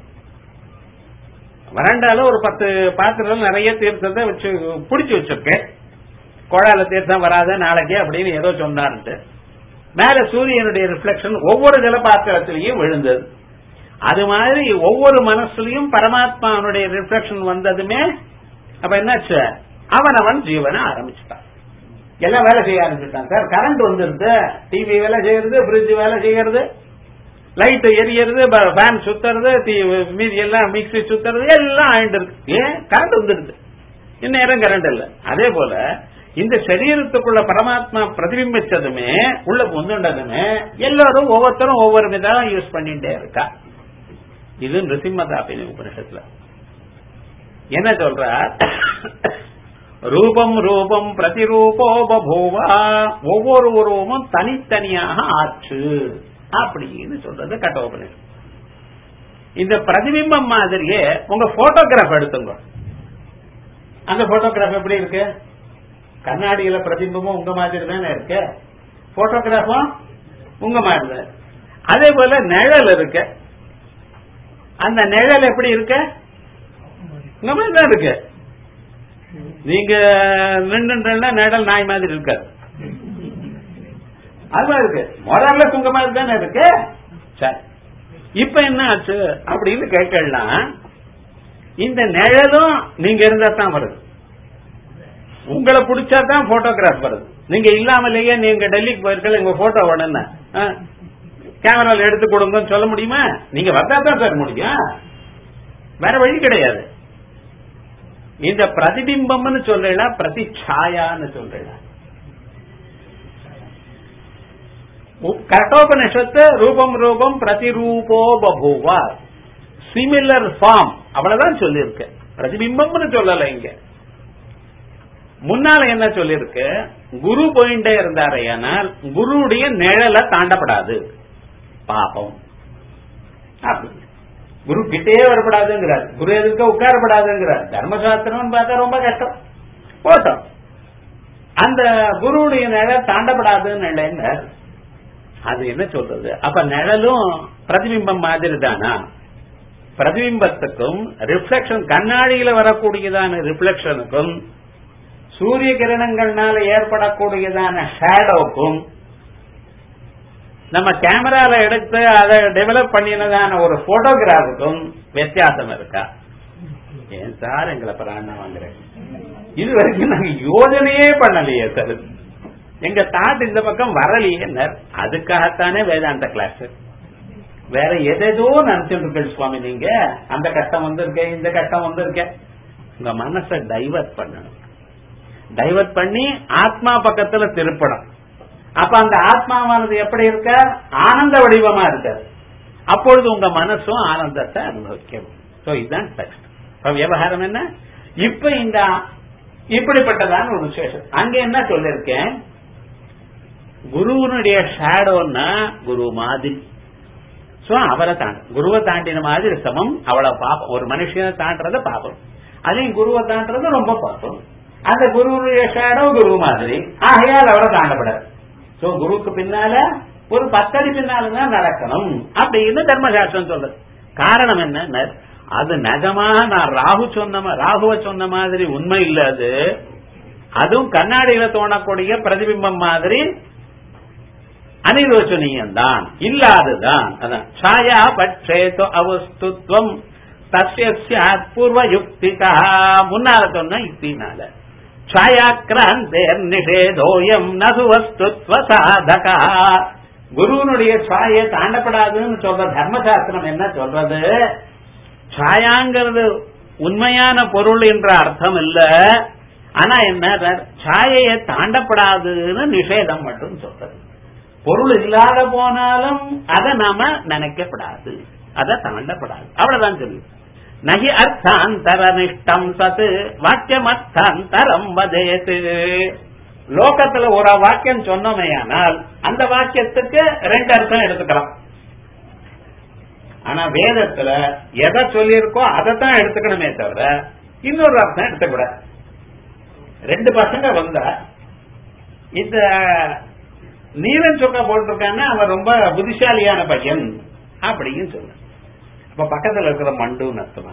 வறண்டால ஒரு பத்து பாத்திரம் நிறைய தீர்த்தத்தை வச்சு பிடிச்சு வச்சிருக்கேன் குழால தீர்த்தம் வராத நாளைக்கு அப்படின்னு ஏதோ சொன்னார்ன்ட்டு மேல சூரியனுடைய ரிஃப்ளெக்ஷன் ஒவ்வொரு ஜலபாத்திரத்திலையும் விழுந்தது அது மாதிரி ஒவ்வொரு மனசுலயும் பரமாத்மாவனுடைய ரிஃப்ளெக்ஷன் வந்ததுமே அப்ப என்னாச்சு அவன் அவன் ஜீவனை ஆரம்பிச்சுட்டான் எல்லாம் வேலை செய்ய ஆரம்பிச்சுட்டான் சார் கரண்ட் வந்துருது டிவி வேலை செய்யறது பிரிட்ஜ் வேலை செய்யறது லைட் எரியறது ஃபேன் சுத்துறது மீதி எல்லாம் மிக்சி சுத்துறது எல்லாம் ஆயிட்டு இருக்கு ஏன் கரண்ட் வந்துருது இந்நேரம் கரண்ட் இல்ல அதே போல இந்த சரீரத்துக்குள்ள பரமாத்மா பிரதிபிம்பிச்சதுமே உள்ள புந்துண்டதுமே எல்லாரும் ஒவ்வொருத்தரும் ஒவ்வொரு விதம் யூஸ் பண்ணிட்டே இருக்கா இது நிருசிம்மதாபினி உபனிஷத்துல என்ன சொல்றார் ரூபம் ரூபம் பிரதிரூபோ பபூவா ஒவ்வொரு உருவமும் தனித்தனியாக ஆச்சு அப்படின்னு சொல்றது கட்டோபனிஷம் இந்த பிரதிபிம்பம் மாதிரியே உங்க போட்டோகிராஃப் எடுத்துங்க அந்த போட்டோகிராஃப் எப்படி இருக்கு கண்ணாடியில பிரதிபிம்பமும் உங்க மாதிரி தானே இருக்கு போட்டோகிராஃபும் உங்க மாதிரி தான் அதே போல நிழல் இருக்கு அந்த நிழல் எப்படி இருக்கு உங்க மாதிரி தான் இருக்கு நீங்க நின்றுன்றா நிழல் நாய் மாதிரி இருக்காது அதுதான் இருக்கு முதல்ல உங்க மாதிரி தானே இருக்கு சரி இப்ப என்ன ஆச்சு அப்படின்னு கேட்கலாம் இந்த நிழலும் நீங்க இருந்தா தான் வருது உங்களை பிடிச்சா தான் போட்டோகிராஃப் வருது நீங்க இல்லாமலேயே நீங்க டெல்லிக்கு போயிருக்கல உங்க போட்டோ உடனே கேமரால எடுத்து கொடுங்கன்னு சொல்ல முடியுமா நீங்க வந்தா தான் சார் முடியும் வேற வழி கிடையாது இந்த பிரதிபிம்பம்னு சொல்லலாம் பிரதிச்சாயான்னு சொல்லலாம் கட்டோபனிஷத்து ரூபம் ரூபம் பிரதிரூபோ பபூவா சிமிலர் ஃபார்ம் அவ்வளவுதான் சொல்லியிருக்கு பிரதிபிம்பம்னு சொல்லல இங்க முன்னால என்ன சொல்லிருக்கு குரு போயிட்டே இருந்தாரு ஆனால் குருடைய நிழலை தாண்டப்படாது பாபம் அப்படி குரு கிட்டே வரப்படாதுங்கிறார் குரு எதுக்க உட்காரப்படாதுங்கிறார் தர்மசாஸ்திரம் பார்த்தா ரொம்ப கஷ்டம் போட்டோம் அந்த குருவுடைய நிழல் தாண்டப்படாதுன்னு நிலைன்னார் அது என்ன சொல்றது அப்ப நிழலும் பிரதிபிம்பம் மாதிரி தானா பிரதிபிம்பத்துக்கும் ரிஃப்ளெக்ஷன் கண்ணாடியில வரக்கூடியதான ரிஃப்ளெக்ஷனுக்கும் சூரிய கிரணங்கள்னால ஏற்படக்கூடியதான ஷேடோக்கும் நம்ம கேமரால எடுத்து அதை டெவலப் பண்ணினதான ஒரு போட்டோகிராஃபுக்கும் வித்தியாசம் இருக்கா ஏன் சார் எங்களை பிராணம் வாங்குறேன் இது வரைக்கும் நாங்க யோஜனையே பண்ணலையே சார் எங்க தாட் இந்த பக்கம் வரலையே அதுக்காகத்தானே வேதாந்த கிளாஸ் வேற எதேதோ நினைச்சுட்டு இருக்கேன் சுவாமி நீங்க அந்த கஷ்டம் வந்திருக்கேன் இந்த கஷ்டம் வந்திருக்கேன் உங்க மனசை டைவர்ட் பண்ணணும் டைவர்ட் பண்ணி ஆத்மா பக்கத்துல திருப்பணும் அப்ப அந்த ஆத்மாவானது எப்படி இருக்க ஆனந்த வடிவமா இருக்க அப்பொழுது உங்க மனசும் ஆனந்தத்தை அனுபவிக்கும் சோ இதுதான் டெக்ஸ்ட் இப்ப விவகாரம் என்ன இப்ப இந்த இப்படிப்பட்டதான ஒரு விசேஷம் அங்க என்ன சொல்லிருக்கேன் குருவனுடைய ஷேடோன்னா குரு மாதிரி சோ அவரை தாண்ட குருவை தாண்டின மாதிரி சமம் அவளை பாப்போம் ஒரு மனுஷனை தாண்டறத பாப்போம் அதையும் குருவை தாண்டறது ரொம்ப பாப்போம் அந்த குருவுடைய ஷேடோ குரு மாதிரி ஆகையால் அவரை தாண்டப்படாது சோ குருவுக்கு பின்னால ஒரு பத்தடி பின்னால்தான் நடக்கணும் அப்படின்னு தர்மசாஸ்திரம் சொல்றது காரணம் என்ன அது நிஜமாக நான் ராகு சொன்ன ராகுவ சொன்ன மாதிரி உண்மை இல்ல அது அதுவும் கண்ணாடியில தோணக்கூடிய பிரதிபிம்பம் மாதிரி அனிரோச்சனீயம் தான் இல்லாதுதான் அதான் சாயா பட்சேதோ அவஸ்துத்வம் தஸ்ய பூர்வ யுக்திகா முன்னால சொன்ன யுக்தினால சாயாக்கிராந்தேர் நிஷேதோயம் நது வஸ்துத்வ சாதகா குருவனுடைய சாயை தாண்டப்படாதுன்னு சொல்ற தர்மசாஸ்திரம் என்ன சொல்றது சாயாங்கிறது உண்மையான பொருள் என்ற அர்த்தம் இல்ல ஆனா என்ன சாயையை தாண்டப்படாதுன்னு நிஷேதம் மட்டும் சொல்றது பொருள் இல்லாத போனாலும் அதை நாம நினைக்கப்படாது அதை தாண்டப்படாது அவ்வளவுதான் சொல்லு நகி அர்த்தாந்தர நிஷ்டம் சத்து வாக்கியம் அர்த்தாந்தரம் வதேத்து லோகத்துல ஒரு வாக்கியம் சொன்னோமையானால் அந்த வாக்கியத்துக்கு ரெண்டு அர்த்தம் எடுத்துக்கலாம் ஆனா வேதத்துல எதை சொல்லியிருக்கோ அதைத்தான் எடுத்துக்கணுமே தவிர இன்னொரு அர்த்தம் எடுத்துக்கூடாது ரெண்டு பசங்க வந்தா இந்த நீரன் சொக்கா போட்டிருக்கான்னா அவன் ரொம்ப புத்திசாலியான பையன் அப்படின்னு சொல்ல அப்ப பக்கத்துல இருக்கிற மண்டுன்னு அர்த்தமா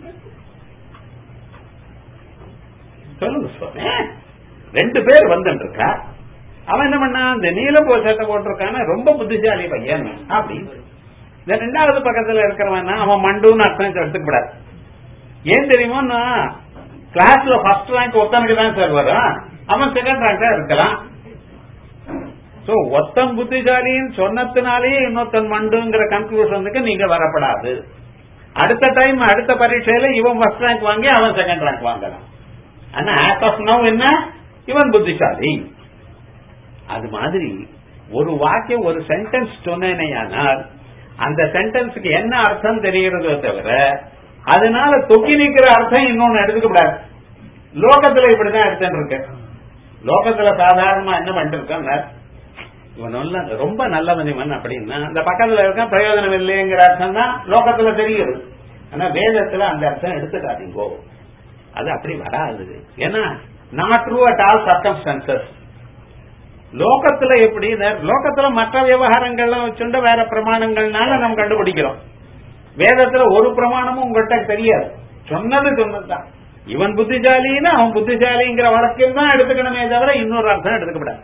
சொல்லுங்க சுவாமி ரெண்டு பேர் வந்துட்டு இருக்கா அவன் என்ன பண்ணா இந்த நீல போஷத்தை போட்டிருக்கான ரொம்ப புத்திசாலி பையன் அப்படின்னு இந்த ரெண்டாவது பக்கத்துல இருக்கிறவன் அவன் மண்டுன்னு அர்த்தம் எடுத்துக்கூடாது ஏன் தெரியுமா கிளாஸ்ல ஃபர்ஸ்ட் ரேங்க் ஒருத்தனுக்கு தான் சார் வரும் அவன் செகண்ட் ரேங்கா இருக்கலாம் சோ ஒத்தன் புத்திசாலின்னு சொன்னதுனாலேயே இன்னொருத்தன் மண்டுங்கிற கன்க்ளூஷனுக்கு நீங்க வரப்படாது அடுத்த டைம் அடுத்த பரீட்சையில இவன் ஃபர்ஸ்ட் ரேங்க் வாங்கி அவன் செகண்ட் ரேங்க் வாங்கலாம் ஆனா ஆஸ் ஆஃப் நவ் என்ன இவன் புத்திசாலி அது மாதிரி ஒரு வாக்கியம் ஒரு சென்டென்ஸ் சொன்னேனையானால் அந்த சென்டென்ஸுக்கு என்ன அர்த்தம் தெரிகிறதோ தவிர அதனால தொக்கி நிக்கிற அர்த்தம் இன்னொன்னு எடுத்துக்க கூடாது லோகத்துல இப்படிதான் எடுத்துட்டு இருக்கு லோகத்துல சாதாரணமா என்ன பண்ணிட்டு இருக்காங்க இவன் நல்ல ரொம்ப நல்லவன் இவன் அப்படின்னா அந்த பக்கத்துல இருக்க பிரயோஜனம் இல்லைங்கிற அர்த்தம் தான் லோகத்துல தெரியுது ஆனா வேதத்துல அந்த அர்த்தம் எடுத்துக்காதீங்கோ அது அப்படி வராது ஏன்னா not true at all circumstances லோகத்துல எப்படி லோகத்துல மற்ற விவகாரங்கள்லாம் வச்சுட்டு வேற பிரமாணங்கள்னால நம்ம கண்டுபிடிக்கிறோம் வேதத்துல ஒரு பிரமாணமும் உங்கள்கிட்ட தெரியாது சொன்னது சொன்னதுதான் இவன் புத்திசாலின்னா அவன் புத்திசாலிங்கிற வழக்கில் தான் எடுத்துக்கணுமே தவிர இன்னொரு அர்த்தம் எடுத்துக்கப்படாது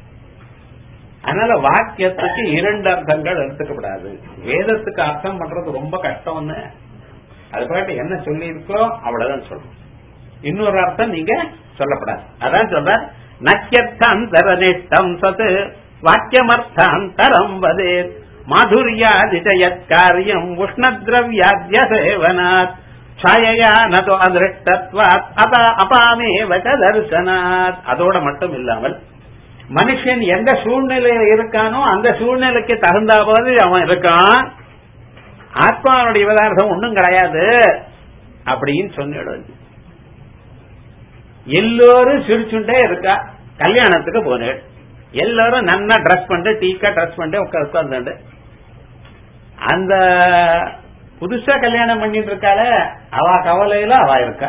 அதனால வாக்கியத்துக்கு இரண்டு அர்த்தங்கள் எடுத்துக்கப்படாது வேதத்துக்கு அர்த்தம் பண்றது ரொம்ப கஷ்டம்னு அது பாட்டு என்ன சொல்லி இருக்கோ அவ்வளவுதான் சொல்லணும் இன்னொரு அர்த்தம் நீங்க சொல்லப்படாது அதான் சொல்ற நக்கியர்த்தாந்தரனிஷ்டம் சத் வாக்கியமர்த்தாந்தரம் வதேத் மாதுரியாதிஜயத் காரியம் உஷ்ணத்ரவியாத்ய சேவனாத் சாயையா நது அதிருஷ்டத்வாத் அப அபாமேவ தர்சனாத் அதோட மட்டும் இல்லாமல் மனுஷன் எந்த சூழ்நிலையில இருக்கானோ அந்த சூழ்நிலைக்கு தகுந்த போது அவன் இருக்கான் ஆத்மாவுடைய பதார்த்தம் ஒன்றும் கிடையாது அப்படின்னு சொன்னிடுவது எல்லோரும் சிரிச்சுட்டே இருக்கா கல்யாணத்துக்கு போனேன் எல்லாரும் நல்லா ட்ரெஸ் பண்ணிட்டு டீக்கா ட்ரெஸ் பண்ணிட்டு உட்காந்து அந்த புதுசா கல்யாணம் பண்ணிட்டு இருக்காள அவ கவலையில அவ இருக்கா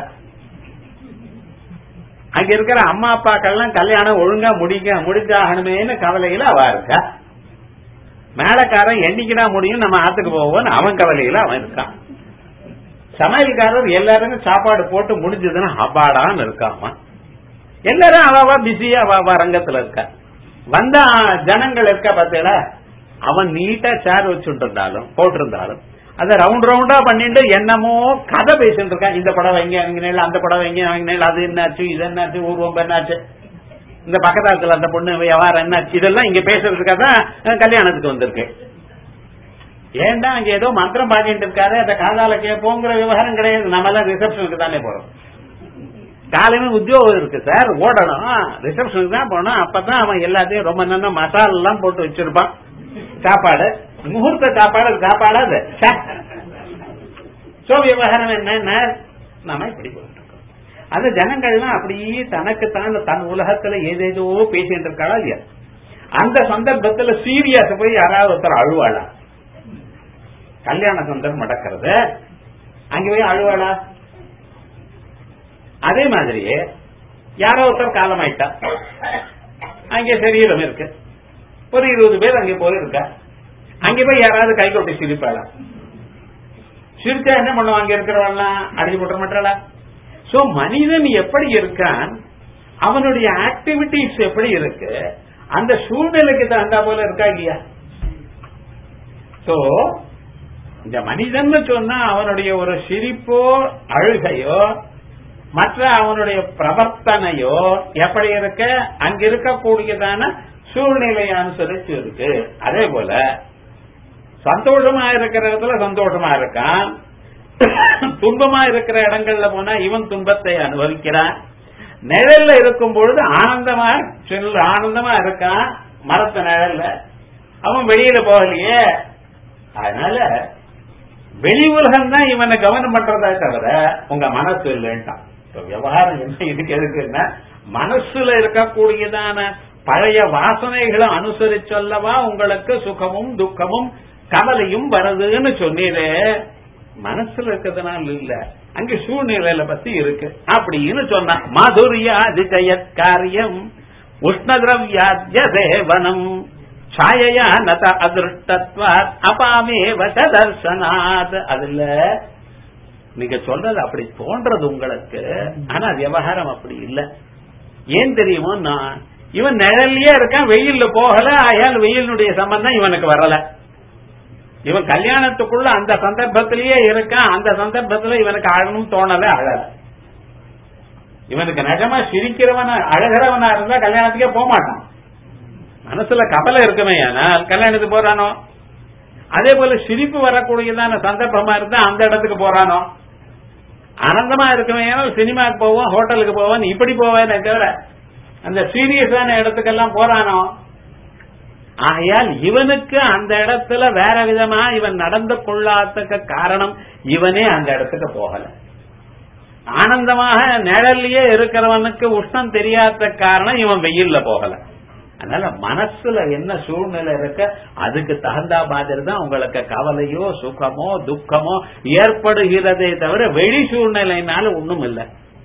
அங்க இருக்கிற அம்மா அப்பாக்கள்லாம் கல்யாணம் ஒழுங்கா முடிக்க முடிச்சாகணுமேனு கவலையில அவ இருக்கா மேலக்காரன் என்னைக்குடா முடியும் நம்ம ஆத்துக்கு போவோம்னு அவன் கவலையில அவன் இருக்கான் சமையல்காரர் எல்லாருக்கும் சாப்பாடு போட்டு முடிஞ்சதுன்னா அப்பாடான்னு இருக்காம எல்லாரும் அவ பிஸியா அவ ரங்கத்துல இருக்கா வந்த ஜனங்கள் இருக்கா பார்த்தீங்களா அவன் நீட்டா சேர் வச்சுட்டு இருந்தாலும் போட்டிருந்தாலும் அத ரவுண்ட் ரவுண்டா பண்ணிட்டு என்னமோ கதை பேசிட்டு இருக்கான் இந்த படம் வைங்க வாங்கினேன் அந்த படம் வைங்க வாங்கினேன் அது என்னாச்சு இது என்னாச்சு ஊர்வம் என்னாச்சு இந்த பக்கத்தாத்துல அந்த பொண்ணு வியாபாரம் என்னாச்சு இதெல்லாம் இங்க பேசுறதுக்காக தான் கல்யாணத்துக்கு வந்திருக்கு ஏன்டா அங்க ஏதோ மந்திரம் பாடிட்டு இருக்காரு அந்த காதால கேட்போங்கிற விவகாரம் கிடையாது நம்ம எல்லாம் ரிசப்ஷனுக்கு தானே போறோம் காலையில உத்தியோகம் இருக்கு சார் ஓடணும் ரிசப்ஷனுக்கு தான் போனோம் அப்பதான் அவன் எல்லாத்தையும் ரொம்ப நல்லா மசாலா எல்லாம் போட்டு வச்சிருப்பான் சாப்பாடு முகூர்த்த சாப்பாடு சாப்பாடு அது சோ விவகாரம் என்ன நாம இப்படி போயிட்டு இருக்கோம் அந்த ஜனங்கள்லாம் அப்படியே தனக்கு தான் தன் உலகத்துல ஏதேதோ பேசிட்டு இருக்காளா இல்லையா அந்த சந்தர்ப்பத்துல சீரியஸ் போய் யாராவது ஒருத்தர் அழுவாளா கல்யாண சந்தர்ப்பம் நடக்கிறது அங்க போய் அழுவாளா அதே மாதிரியே யாரோ ஒருத்தர் காலமாயிட்டா அங்கே சரீரம் இருக்கு ஒரு இருபது பேர் அங்கே போயிருக்கா அங்கே போய் யாராவது கை கொட்டி சிரிப்பாளா சிரிச்சா என்ன பண்ணுவாங்க அங்க இருக்கிறவெல்லாம் அடிச்சு போட்ட மாட்டாளா சோ மனிதன் எப்படி இருக்கான் அவனுடைய ஆக்டிவிட்டிஸ் எப்படி இருக்கு அந்த சூழ்நிலைக்கு தகுந்தா போல இருக்கா இல்லையா சோ இந்த மனிதன் சொன்னா அவனுடைய ஒரு சிரிப்போ அழுகையோ மற்ற அவனுடைய பிரவர்த்தனையோ எப்படி இருக்க அங்க இருக்கக்கூடியதான சூழ்நிலையை அனுசரிச்சு இருக்கு அதே போல சந்தோஷமா இருக்கிற இடத்துல சந்தோஷமா இருக்கான் துன்பமா இருக்கிற இடங்கள்ல போனா இவன் துன்பத்தை அனுபவிக்கிறான் நிழல்ல இருக்கும் பொழுது ஆனந்தமா செல் ஆனந்தமா இருக்கான் மரத்து நிழல்ல அவன் வெளியில போகலையே அதனால வெளி உலகம் தான் இவனை கவனம் பண்றதா தவிர உங்க மனசு இல்லைன்ட்டான் விவகாரம் என்ன இதுக்கு எதுக்குன்னா மனசுல இருக்கக்கூடியதான பழைய வாசனைகளை அனுசரிச்சல்லவா உங்களுக்கு சுகமும் துக்கமும் கவலையும் வருதுன்னு சொன்னீரே மனசுல இருக்கிறதுனால இல்ல அங்க சூழ்நிலையில பத்தி இருக்கு அப்படின்னு சொன்னா மாதுரியாது காரியம் உஷ்ணதிரவியாத்ய சேவனம் சாயையா நத அதிருஷ்டத்வாத் அபாமேவ தர்சனாத் அதுல நீங்க சொல்றது அப்படி தோன்றது உங்களுக்கு ஆனா விவகாரம் அப்படி இல்ல ஏன் தெரியுமோ நான் இவன் நிழல்லயே இருக்கான் வெயில்ல போகல ஆயால் வெயிலினுடைய சம்பந்தம் இவனுக்கு வரல இவன் கல்யாணத்துக்குள்ள அந்த சந்தர்ப்பத்திலேயே இருக்கான் அந்த சந்தர்ப்பத்துல இவனுக்கு அழணும் தோணல அழல இவனுக்கு நிஜமா சிரிக்கிறவன அழகிறவனா இருந்தா கல்யாணத்துக்கே போக மாட்டான் மனசுல கவலை இருக்குமே ஆனால் கல்யாணத்துக்கு போறானோ அதே போல சிரிப்பு வரக்கூடியதான சந்தர்ப்பமா இருந்தா அந்த இடத்துக்கு போறானோ ஆனந்தமா இருக்குமே சினிமாக்கு போவோம் ஹோட்டலுக்கு போவோம் இப்படி போவேன் தவிர அந்த சீரியஸான இடத்துக்கெல்லாம் போறானோ ஆகையால் இவனுக்கு அந்த இடத்துல வேற விதமா இவன் நடந்து கொள்ளாததுக்கு காரணம் இவனே அந்த இடத்துக்கு போகல ஆனந்தமாக நிழல்லையே இருக்கிறவனுக்கு உஷ்ணம் தெரியாத காரணம் இவன் வெயில்ல போகல அதனால மனசுல என்ன சூழ்நிலை இருக்க அதுக்கு தகுந்த மாதிரி தான் உங்களுக்கு கவலையோ சுகமோ துக்கமோ ஏற்படுகிறதே தவிர வெளி சூழ்நிலைனால ஒண்ணும் இல்லை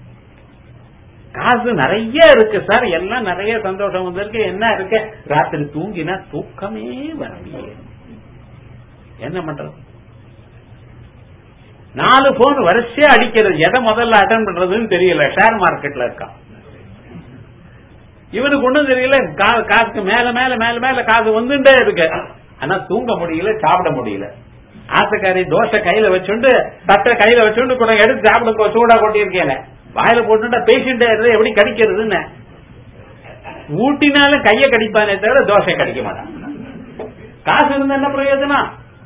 காசு நிறைய இருக்கு சார் எல்லாம் நிறைய சந்தோஷம் வந்திருக்கு என்ன இருக்கு ராத்திரி தூங்கினா தூக்கமே வரலையே என்ன பண்றது நாலு போன் வரிசையா அடிக்கிறது எதை முதல்ல அட்டன் பண்றதுன்னு தெரியல ஷேர் மார்க்கெட்ல இருக்கான் இவனுக்கு ஒண்ணும் தெரியல காசுக்கு மேல மேல மேல மேல காசு வந்துட்டே இருக்கு ஆனா தூங்க முடியல சாப்பிட முடியல ஆசக்காரி தோசை கையில வச்சுண்டு தட்டை கையில வச்சுண்டு கூட எடுத்து சாப்பிட சூடா கொட்டியிருக்கேன் வாயில போட்டுட்டா பேசிட்டே இருந்து எப்படி கடிக்கிறதுன்னு ஊட்டினாலும் கைய கடிப்பானே தவிர தோசை கடிக்க மாட்டான் காசு இருந்தா என்ன பிரயோஜனம்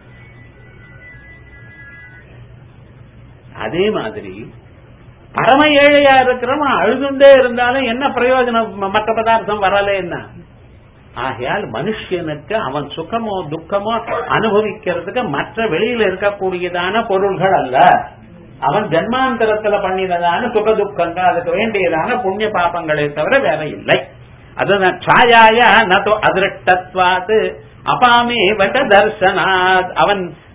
அதே மாதிரி பரம ஏழையா இருக்கிறவன் அழுதுண்டே இருந்தாலும் என்ன பிரயோஜனம் மற்ற பதார்த்தம் வரல என்ன ஆகையால் மனுஷனுக்கு அவன் சுகமோ துக்கமோ அனுபவிக்கிறதுக்கு மற்ற வெளியில இருக்கக்கூடியதான பொருள்கள் அல்ல அவன் ஜன்மாந்தரத்துல பண்ணினதான சுக துக்கங்கள் அதுக்கு வேண்டியதான புண்ணிய பாபங்களே தவிர வேற இல்லை அதுதான் சாயாய நதோ அதிருஷ்டத்வாத்து அபாமே வட்ட தர்சனாத் அவன்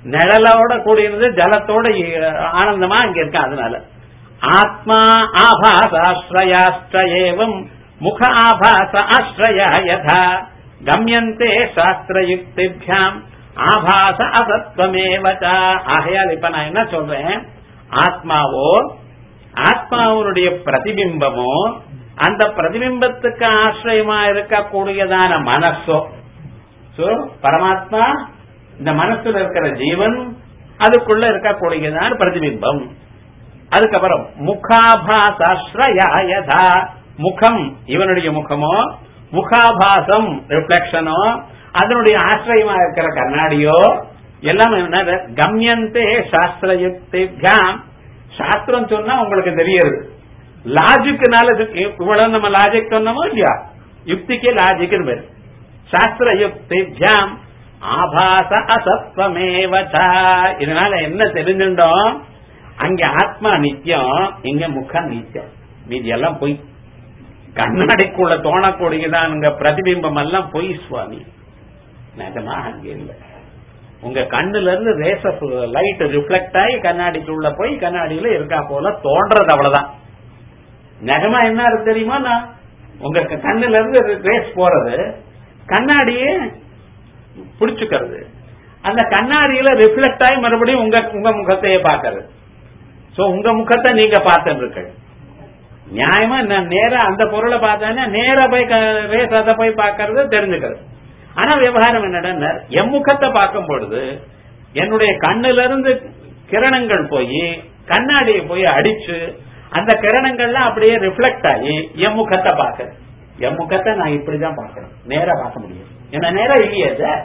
நிழலோட கூடியிருந்தது ஜலத்தோட ஆனந்தமா அங்க இருக்க அதனால ஆத்மா ஆபாசாஸ்ரயாஸ்ரயேவம் முக ஆபாச ஆஸ்ரயா யதா கம்யந்தே சாஸ்திரயுக்திபியாம் ஆபாச அசத்வமேவச்ச ஆகையால் இப்ப நான் என்ன சொல்றேன் ஆத்மாவோ ஆத்மாவனுடைய பிரதிபிம்பமோ அந்த பிரதிபிம்பத்துக்கு ஆசிரியமா இருக்கக்கூடியதான மனசோ சோ பரமாத்மா இந்த மனசுல இருக்கிற ஜீவன் அதுக்குள்ள இருக்கக்கூடியதான பிரதிபிம்பம் அதுக்கப்புறம் முகாபாசாஸ்ரயா முகம் இவனுடைய முகமோ முகாபாசம் ரிஃப்ளெக்ஷனோ அதனுடைய ஆசிரியமா இருக்கிற கண்ணாடியோ எல்லாம் என்ன கம்யந்தே சாஸ்திரயுக்திபியாம் சாஸ்திரம் சொன்னா உங்களுக்கு தெரியுது லாஜிக்னால இவ்வளவு நம்ம லாஜிக் சொன்னோமோ இல்லையா யுக்திக்கு லாஜிக்னு பேரு சாஸ்திர யுக்திபியாம் ஆபாச அசத்வமேவச்சா இதனால என்ன தெரிஞ்சுட்டோம் அங்க ஆத்மா நித்தியம் இங்க முகம் நித்தியம் மீதி எல்லாம் பொய் கண்ணாடிக்குள்ள தோணக்கூடியதானுங்க பிரதிபிம்பம் எல்லாம் பொய் சுவாமி நிஜமா அங்க இல்லை உங்க கண்ணுல இருந்து ரேச லைட் ரிஃப்ளெக்ட் ஆகி கண்ணாடிக்குள்ள போய் கண்ணாடியில இருக்கா போல தோன்றது அவ்வளவுதான் நிஜமா என்ன இருக்கு தெரியுமா நான் உங்க கண்ணுல இருந்து ரேஸ் போறது கண்ணாடியே பிடிச்சுக்கிறது அந்த கண்ணாடியில ரிஃப்ளெக்ட் ஆகி மறுபடியும் உங்க உங்க முகத்தையே பாக்குறது சோ உங்க முகத்தை நீங்க பார்த்துட்டு இருக்கு நியாயமா நான் நேரா அந்த பொருளை பார்த்தேன்னா நேரா போய் ரேஸ் அதை போய் பார்க்கறது தெரிஞ்சுக்கிறது ஆனா விவகாரம் என்னடா என் முகத்தை பார்க்கும் பொழுது என்னுடைய கண்ணுல இருந்து கிரணங்கள் போய் கண்ணாடியை போய் அடிச்சு அந்த கிரணங்கள்லாம் அப்படியே ரிஃப்ளெக்ட் ஆகி என் முகத்தை பார்க்கறது என் முகத்தை நான் இப்படிதான் பார்க்கணும் நேரா பார்க்க முடியும் என்ன நேரா இல்லையே சார்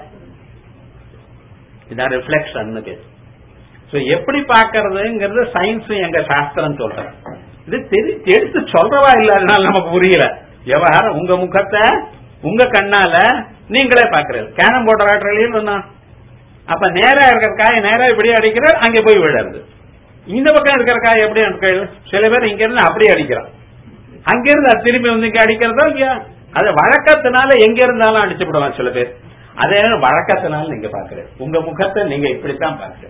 இதான் ரிஃப்ளெக்ஷன் பேரு சோ எப்படி பாக்குறதுங்கிறது சயின்ஸ் எங்க சாஸ்திரம் சொல்றேன் இது தெரி- எடுத்து சொல்றவா இல்லாதனால நமக்கு புரியல விவகாரம் உங்க முகத்தை உங்க கண்ணால நீங்களே பாக்குறது கேனம் போட்ட ஆட்டுறலையும் சொன்னா அப்ப நேரா இருக்கிற காய் நேரா இப்படி அடிக்கிற அங்க போய் விழுறது இந்த பக்கம் இருக்கிற காய் எப்படி அடிக்கிறது? சில பேர் இங்க இருந்து அப்படியே அடிக்கிறான் அங்க இருந்து அது திரும்பி வந்து இங்க அடிக்கிறதோ இல்லையா அது வழக்கத்தினால எங்க இருந்தாலும் அடிச்சு விடுவான் சில பேர் அதே வழக்கத்தினால நீங்க பாக்குறது உங்க முகத்தை நீங்க இப்படித்தான் பாக்குறது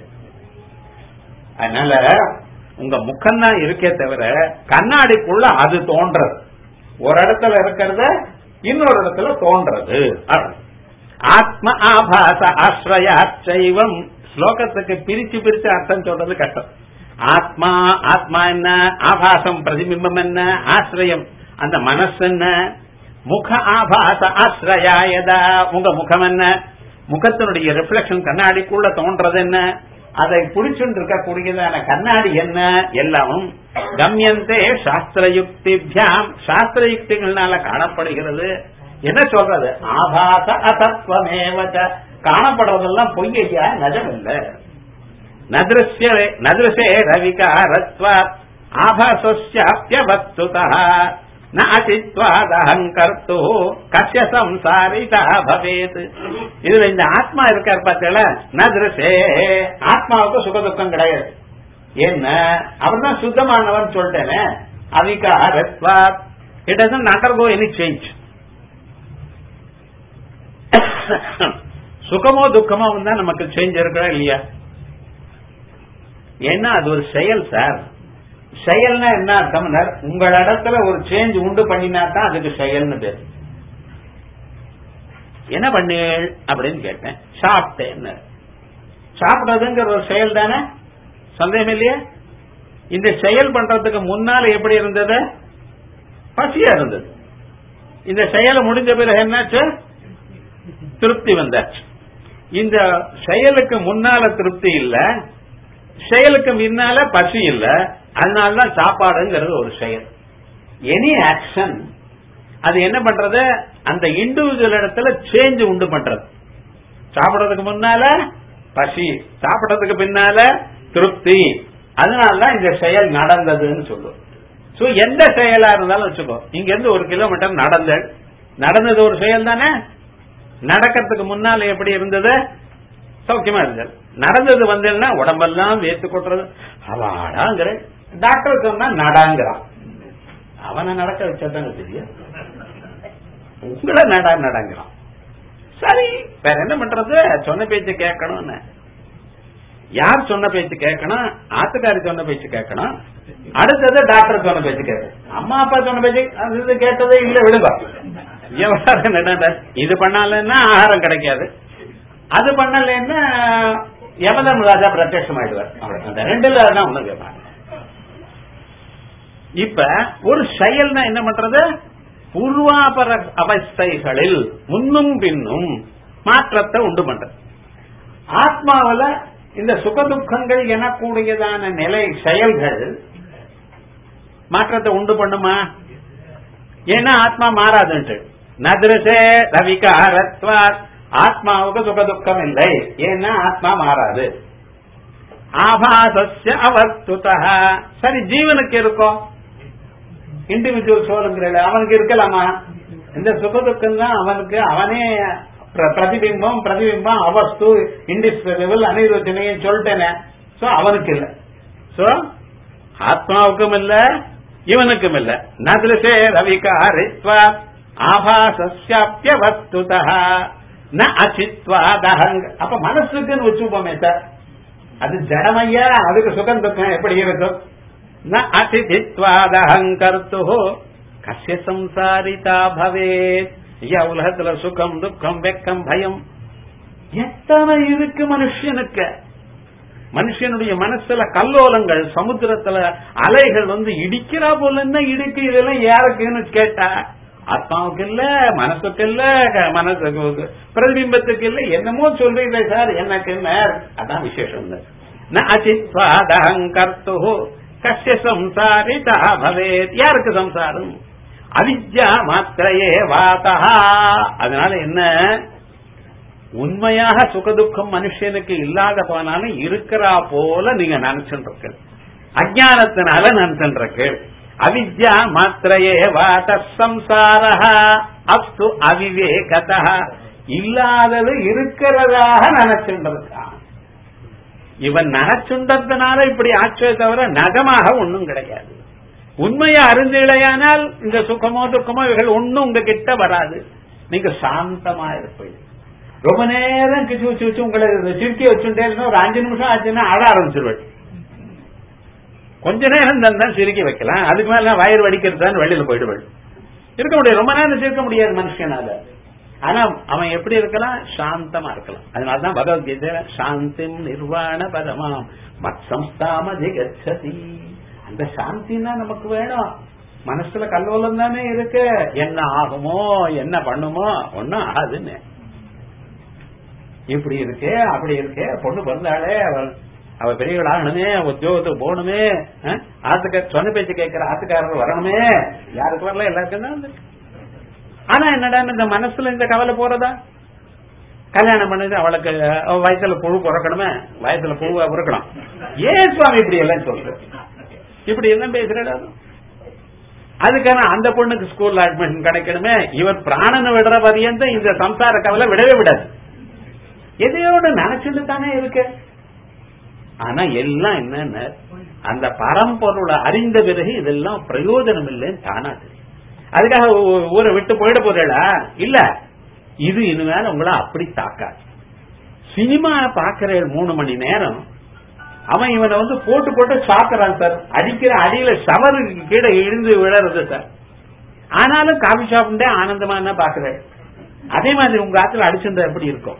அதனால உங்க முகம் தான் இருக்கே தவிர கண்ணாடிக்குள்ள அது தோன்றது ஒரு இடத்துல இருக்கிறத இன்னொரு இடத்துல தோன்றது அவ்வளவு. ஆத்ம ஆபாச ஆசிரயாச்சைவம் ஸ்லோகத்துக்கு பிரிச்சு பிரிச்சு அர்த்தம் சொல்றது கஷ்டம் ஆத்மா ஆத்மா என்ன ஆபாசம் பிரதிபிம்பம் என்ன ஆசிரியம் அந்த மனசு என்ன முக ஆபாச ஆசிரயாயதா உங்க முகம் என்ன முகத்தினுடைய ரிஃப்ளெக்ஷன் கண்ணாடிக்குள்ள தோன்றது என்ன அதை பிடிச்சுட்டு இருக்கக்கூடியதான கண்ணாடி என்ன எல்லாமும் கம்யந்தே சாஸ்திர யுக்திபியாம் சாஸ்திர யுக்திகள்னால காணப்படுகிறது என்ன சொல்றது ஆபாச அசத்வமேவச்ச காணப்படுறதெல்லாம் பொய்யா நஜம் இல்ல நதிருஷ்ய நதிருஷே ரவிகாரத்வாத் ஆபாசஸ்யாப்யவஸ்துதா ந அசித்வாதஹம் கர்த்து கஷ்ய சம்சாரிதா பவேத் இதுல இந்த ஆத்மா இருக்கார் பார்த்தல நதிருஷே ஆத்மாவுக்கு சுகதுக்கம் கிடையாது என்ன அவர் தான் சுத்தமானவன் சொல்லிட்டேனே அவிகாரத்வாத் it doesn't undergo any change சுகமோ துக்கமோ வந்தா நமக்கு சேஞ்ச் இருக்கா இல்லையா ஏன்னா அது ஒரு செயல் சார் செயல்னா என்ன அர்த்தம் உங்கள் இடத்துல ஒரு சேஞ்ச் உண்டு பண்ணினா தான் அதுக்கு செயல்னு பேர் என்ன பண்ணீள் அப்படின்னு கேட்டேன் சாப்பிட்டேன்னு சாப்பிடுறதுங்கிற ஒரு செயல் தானே சந்தேகம் இல்லையா இந்த செயல் பண்றதுக்கு முன்னால எப்படி இருந்தது பசியா இருந்தது இந்த செயலை முடிஞ்ச பிறகு என்னாச்சு திருப்தி வந்தாச்சு இந்த செயலுக்கு முன்னால திருப்தி இல்ல செயலுக்கு முன்னால பசி இல்ல அதனாலதான் சாப்பாடுங்கிறது ஒரு செயல் எனி ஆக்ஷன் அது என்ன பண்றது அந்த இண்டிவிஜுவல் இடத்துல சேஞ்ச் உண்டு பண்றது சாப்பிடுறதுக்கு முன்னால பசி சாப்பிடுறதுக்கு பின்னால திருப்தி அதனாலதான் இந்த செயல் நடந்ததுன்னு சொல்லுவோம் சோ எந்த செயலா இருந்தாலும் வச்சுக்கோ இங்க இருந்து ஒரு கிலோமீட்டர் நடந்த நடந்தது ஒரு செயல் தானே நடக்கிறதுக்கு முன்னால எப்படி இருந்தது சௌக்கியமா இருந்தது நடந்தது வந்ததுன்னா உடம்பெல்லாம் வேத்து கொட்டுறது அவாடாங்கிற டாக்டர் சொன்னா நடாங்கிறான் அவனை நடக்க வச்சதாங்க தெரியும் உங்களை நடா நடங்கிறான் சரி வேற என்ன பண்றது சொன்ன பேச்சு கேட்கணும்னு யார் சொன்ன பேச்சு கேட்கணும் ஆத்துக்காரி சொன்ன பேச்சு கேட்கணும் அடுத்தது டாக்டர் சொன்ன பேச்சு கேட்கணும் அம்மா அப்பா சொன்ன பேச்சு அது இது கேட்டதே இல்ல விடுங்க விவகாரம் என்னடா இது பண்ணலன்னா ஆகாரம் கிடைக்காது அது பண்ணலன்னா யமதம் ராஜா பிரத்யட்சம் ஆயிடுவார் அவ்வளவு. அந்த ரெண்டுல தான் ஒண்ணு கேட்பாங்க இப்ப ஒரு செயல்னா என்ன பண்றது பூர்வாபர அவஸ்தைகளில் முன்னும் பின்னும் மாற்றத்தை உண்டு பண்றது ஆத்மாவில இந்த சுகதுக்கங்கள் எனக்கூடியதான நிலை செயல்கள் மாற்றத்தை உண்டு பண்ணுமா ஏன்னா ஆத்மா மாறாதுன்ட்டு நதிரசே ரவிகாரத்வா ஆத்மாவுக்கு சுகதுக்கம் இல்லை ஏன்னா ஆத்மா மாறாது ஆபாசஸ்ய அவஸ்துதா சரி ஜீவனுக்கு இருக்கும் இண்டிவிஜுவல் சோலுங்கிற அவனுக்கு இருக்கலாமா இந்த சுகதுக்கம் தான் அவனுக்கு அவனே பிர- பிரதிபிம்பம் பிரதிபிம்பம் அவஸ்து இன்டிஸ்பிரபிள் அனிர்வச்சனையும் சொல்லிட்டேனே சோ அவனுக்கு இல்ல சோ ஆத்மாவுக்கும் இல்ல இவனுக்கும் இல்ல நதிருஷே ரவிகாரித்வா ஆபாசஸ்யாப்ய வஸ்துதா ந அச்சித்வாதஹங் அப்ப மனசுக்குன்னு வச்சுப்போமே சார் அது ஜடமையா அதுக்கு சுகம் துக்கம் எப்படி இருக்கும் ந அதிதித்வாதஹங்கர்த்து கசிய சம்சாரிதா பவேத் ஐயா உலகத்துல சுகம் துக்கம் வெக்கம் பயம் எத்தனை இருக்கு மனுஷனுக்கு மனுஷனுடைய மனசுல கல்லோலங்கள் சமுத்திரத்துல அலைகள் வந்து இடிக்கிறா போல என்ன இடுக்கு இதெல்லாம் யாருக்குன்னு கேட்டா ஆத்மாவுக்கு இல்ல மனசுக்கு இல்ல க- மனசுக்கு பிரதிபிம்பத்துக்கு இல்ல என்னமோ சொல்றீங்களே சார் எனக்கு என்ன அதான் விசேஷம் ந அச்சித்வாதஹங்கர்த்து கஷ்ய சம்சாரிதா பவேத் யாருக்கு சம்சாரம் அவித்யா மாத்திரையே வாதா அதனால என்ன உண்மையாக சுகதுக்கம் மனுஷனுக்கு இல்லாத போனாலும் இருக்கிறா போல நீங்க நினைச்சுட்டு அஜானத்தினால நினைச்சுட்டு அவித்யா மாத்திரையே வாத சம்சார அஸ்து அவிவேகத இல்லாதது இருக்கிறதாக நினைச்சுட்டு இருக்கான் இவன் நினைச்சுண்டதுனால இப்படி ஆச்சே தவிர நகமாக ஒண்ணும் கிடையாது உண்மையை அறிந்தீழையானால் இந்த சுகமோ துக்கமோ இவைகள் ஒண்ணும் உங்க கிட்ட வராது நீங்க சாந்தமா இருப்பீங்க ரொம்ப நேரம் கிச்சு வச்சு வச்சு உங்களை சிரிக்கி வச்சுட்டே இருந்தா ஒரு அஞ்சு நிமிஷம் ஆச்சுன்னா அழ ஆரம்பிச்சிருவேன் கொஞ்ச நேரம் தான் சிரிக்கி வைக்கலாம் அதுக்கு மேல வயிறு வடிக்கிறது வெளியில போயிடுவேன் இருக்க முடியாது ரொம்ப நேரம் சிரிக்க முடியாது மனுஷனால ஆனா அவன் எப்படி இருக்கலாம் சாந்தமா இருக்கலாம் அதனாலதான் பகவத்கீதை சாந்தி நிர்வாண பரமாம் மத் சம்ஸ்தாமதி கச்சதி அந்த சாந்தினா நமக்கு வேணும் மனசுல கல்லோலம் தானே இருக்கு என்ன ஆகுமோ என்ன பண்ணுமோ ஒன்னும் ஆகாதுன்னு இப்படி இருக்கு அப்படி இருக்கு பொண்ணு பிறந்தாலே அவ- அவ பெரியவள் ஆகணுமே உத்தியோகத்துக்கு போகணுமே அஹ், ஆத்துக்க சொன்ன பேச்சு கேட்கிற ஆத்துக்காரர் வரணுமே யாருக்கு வரல எல்லாருக்கும் தான் வந்திருக்கு. ஆனா என்னடா இந்த மனசுல இந்த கவலை போறதா கல்யாணம் பண்ணது அவளுக்கு அவ வயசுல புழு பிறக்கணுமே வயசுல புழுவா பிறக்கணும் ஏன் சுவாமி இப்படி எல்லாம் சொல்ற இப்படி எல்லாம் பேசுறடா அதுக்கான அந்த பொண்ணுக்கு ஸ்கூல்ல அட்மிஷன் கிடைக்கணுமே இவர் பிராணனை விடுற பரியந்தம் இந்த சம்சார கவலை விடவே விடாது எதையோட நினைச்சுட்டு தானே இருக்கு ஆனா எல்லாம் என்னன்னு அந்த பரம்பொருளை அறிந்த பிறகு இதெல்லாம் பிரயோஜனம் இல்லைன்னு தானா தெரியும் அதுக்காக ஊ- ஊரை விட்டு போயிட போதேடா இல்ல இது இனிமேல உங்களை அப்படி தாக்காது சினிமா பாக்குற மூணு மணி நேரம் அவன் இவனை வந்து போட்டு போட்டு சாக்குறான் சார் அடிக்கிற அடியில சவருக்கு கீழே இழுந்து விழறது சார் ஆனாலும் காபி ஷாப்ண்டே ஆனந்தமா என்ன பாக்குறேன் அதே மாதிரி உங்க ஆத்துல அடிச்சிருந்தா எப்படி இருக்கும்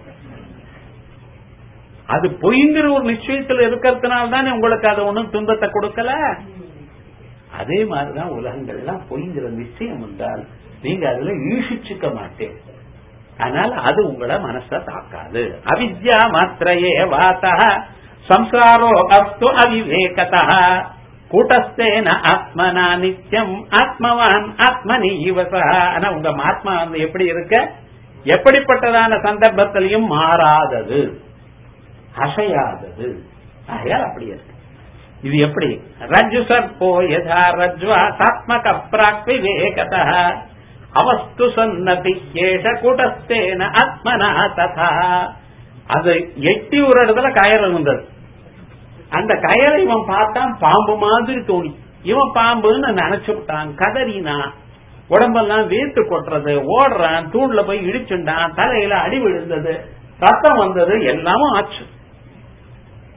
அது பொய்ங்கிற ஒரு நிச்சயத்துல இருக்கிறதுனால தானே உங்களுக்கு அது ஒண்ணும் துன்பத்தை கொடுக்கல அதே மாதிரிதான் உலகங்கள்லாம் பொய்ங்கிற நிச்சயம் வந்தால் நீங்க அதுல ஈஷிச்சுக்க மாட்டேன் அதனால அது உங்களை மனச தாக்காது அவித்யா மாத்திரையே வாத்தா சம்சாரோ அஸ்து அவிவேகதா கூட்டஸ்தேன ஆத்மனா நித்தியம் ஆத்மவான் ஆத்மனி இவசா ஆனா உங்க ஆத்மா வந்து எப்படி இருக்க எப்படிப்பட்டதான சந்தர்ப்பத்திலையும் மாறாதது அசையாதது ஆகையால் அப்படி இருக்கு இது எப்படி ரஜ்ஜு சர்ப்போ யதா ரஜ்வா தாத்மக பிராக் விவேகத அவஸ்து சன்னதி ஏஷ கூட்டஸ்தேன ஆத்மனா ததா அது எட்டி ஒரு இடத்துல கயறு இருந்தது அந்த கயரை இவன் பார்த்தான் பாம்பு மாதிரி தோணி இவன் பாம்புன்னு நினைச்சு விட்டான் கதறினான் உடம்பெல்லாம் வேர்த்து கொட்டுறது ஓடுறான் தூண்ல போய் இடிச்சுண்டான் தலையில அடி விழுந்தது ரத்தம் வந்தது எல்லாமும் ஆச்சு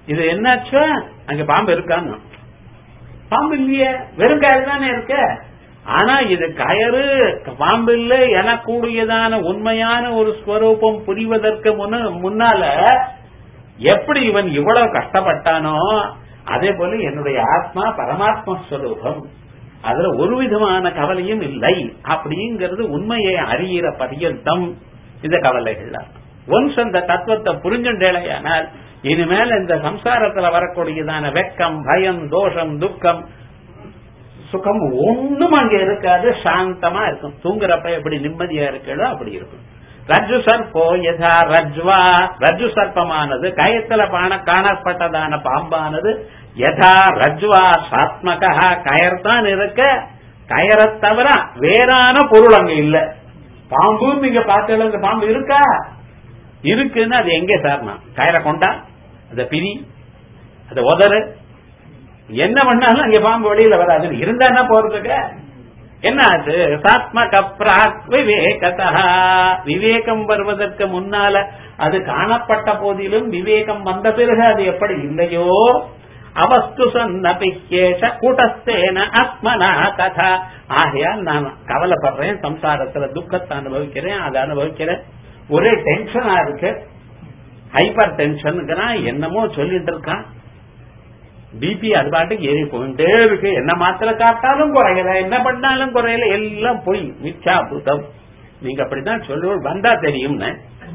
இது என்னாச்சு அங்க பாம்பு இருக்கான்னு பாம்பு இல்லையே வெறும் கயிறு தானே இருக்க ஆனா இது கயறு பாம்பு இல்ல எனக்கூடியதான உண்மையான ஒரு ஸ்வரூபம் புரிவதற்கு முன்ன முன்னால எப்படி இவன் இவ்வளவு கஷ்டப்பட்டானோ அதே போல என்னுடைய ஆத்மா பரமாத்ம ஸ்வரூபம் அதுல ஒரு விதமான கவலையும் இல்லை அப்படிங்கிறது உண்மையை அறியிற பரியந்தம் இந்த கவலைகள் ஒன்ஸ் அந்த தத்துவத்தை புரிஞ்சுண்டேலையானால் இனிமேல் இந்த சம்சாரத்துல வரக்கூடியதான வெக்கம் பயம் தோஷம் துக்கம் சுகம் ஒண்ணும் அங்க இருக்காது சாந்தமா இருக்கும் தூங்குறப்ப எப்படி நிம்மதியா இருக்கோ அப்படி இருக்கும் ரஜ்ஜு சர்ப்போ யதா ரஜ்வா ரஜ்ஜு சர்ப்பமானது கயத்துல பான காணப்பட்டதான பாம்பானது யதா ரஜ்வா சாத்மகா கயர்தான் இருக்க கயரை தவிர வேறான பொருள் அங்க இல்ல பாம்பு நீங்க பார்த்து இந்த பாம்பு இருக்கா இருக்குன்னு அது எங்கே சார்னா கயரை கொண்டா அத பிரி அத உதறு என்ன பண்ணாலும் அங்க பாம்பு வெளியில வராது இருந்தா என்ன போறதுக்கு என்ன அது சாத்மக பிராக் விவேகதா விவேகம் வருவதற்கு முன்னால அது காணப்பட்ட போதிலும் விவேகம் வந்த பிறகு அது எப்படி இல்லையோ அவஸ்து சன்னபிக்கேஷ கூட்டஸ்தேன ஆத்மனா கதா ஆகையால் நான் கவலைப்படுறேன் சம்சாரத்துல துக்கத்தை அனுபவிக்கிறேன் அதை அனுபவிக்கிறேன் ஒரே டென்ஷனா இருக்கு ஹைப்பர் டென்ஷனுங்கிறான் என்னமோ சொல்லிட்டு இருக்கான் பிபி அது பாட்டுக்கு ஏறி போயிட்டே இருக்கு என்ன மாத்திரை காட்டாலும் குறையல என்ன பண்ணாலும் குறையல எல்லாம் போய் மிச்சாபூதம் நீங்க அப்படிதான் சொல்லுவோம் வந்தா தெரியும்னு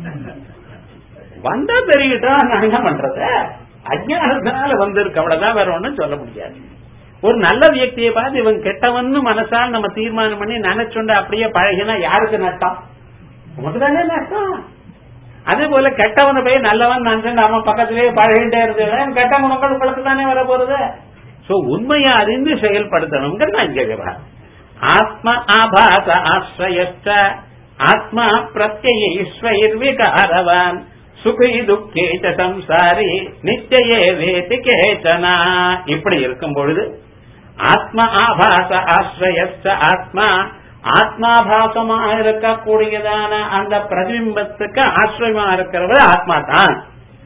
வந்தா தெரியட்டும் நான் என்ன பண்றது அஜானத்தினால வந்திருக்கு அவ்வளவுதான் வேற ஒண்ணும் சொல்ல முடியாது ஒரு நல்ல வியக்தியை பார்த்து இவன் கெட்டவன்னு மனசால் நம்ம தீர்மானம் பண்ணி நினைச்சுண்டு அப்படியே பழகினா யாருக்கு நட்டம் உனக்கு தானே நட்டம் அதே போல கெட்டவனை போய் நல்லவன் நினைச்சு அவன் பக்கத்திலேயே பழகிட்டே இருந்தேன் கெட்ட குணங்கள் உங்களுக்கு தானே வர போறது சோ உண்மையை அறிந்து செயல்படுத்தணுங்கிறது இங்க விவகாரம் ஆத்ம ஆபாச ஆசிரயச்ச ஆத்மா பிரத்யைஸ்வயிர்விகாரவான் சுகி துக்கே சம்சாரி நிச்சயே வேதி கேச்சனா இப்படி இருக்கும் பொழுது ஆத்ம ஆபாச ஆசிரயச்ச ஆத்மா ஆத்மாபாசமாக இருக்கக்கூடியதான அந்த பிரதிபிம்பத்துக்கு ஆசிரியமா இருக்கிறவர் ஆத்மா தான்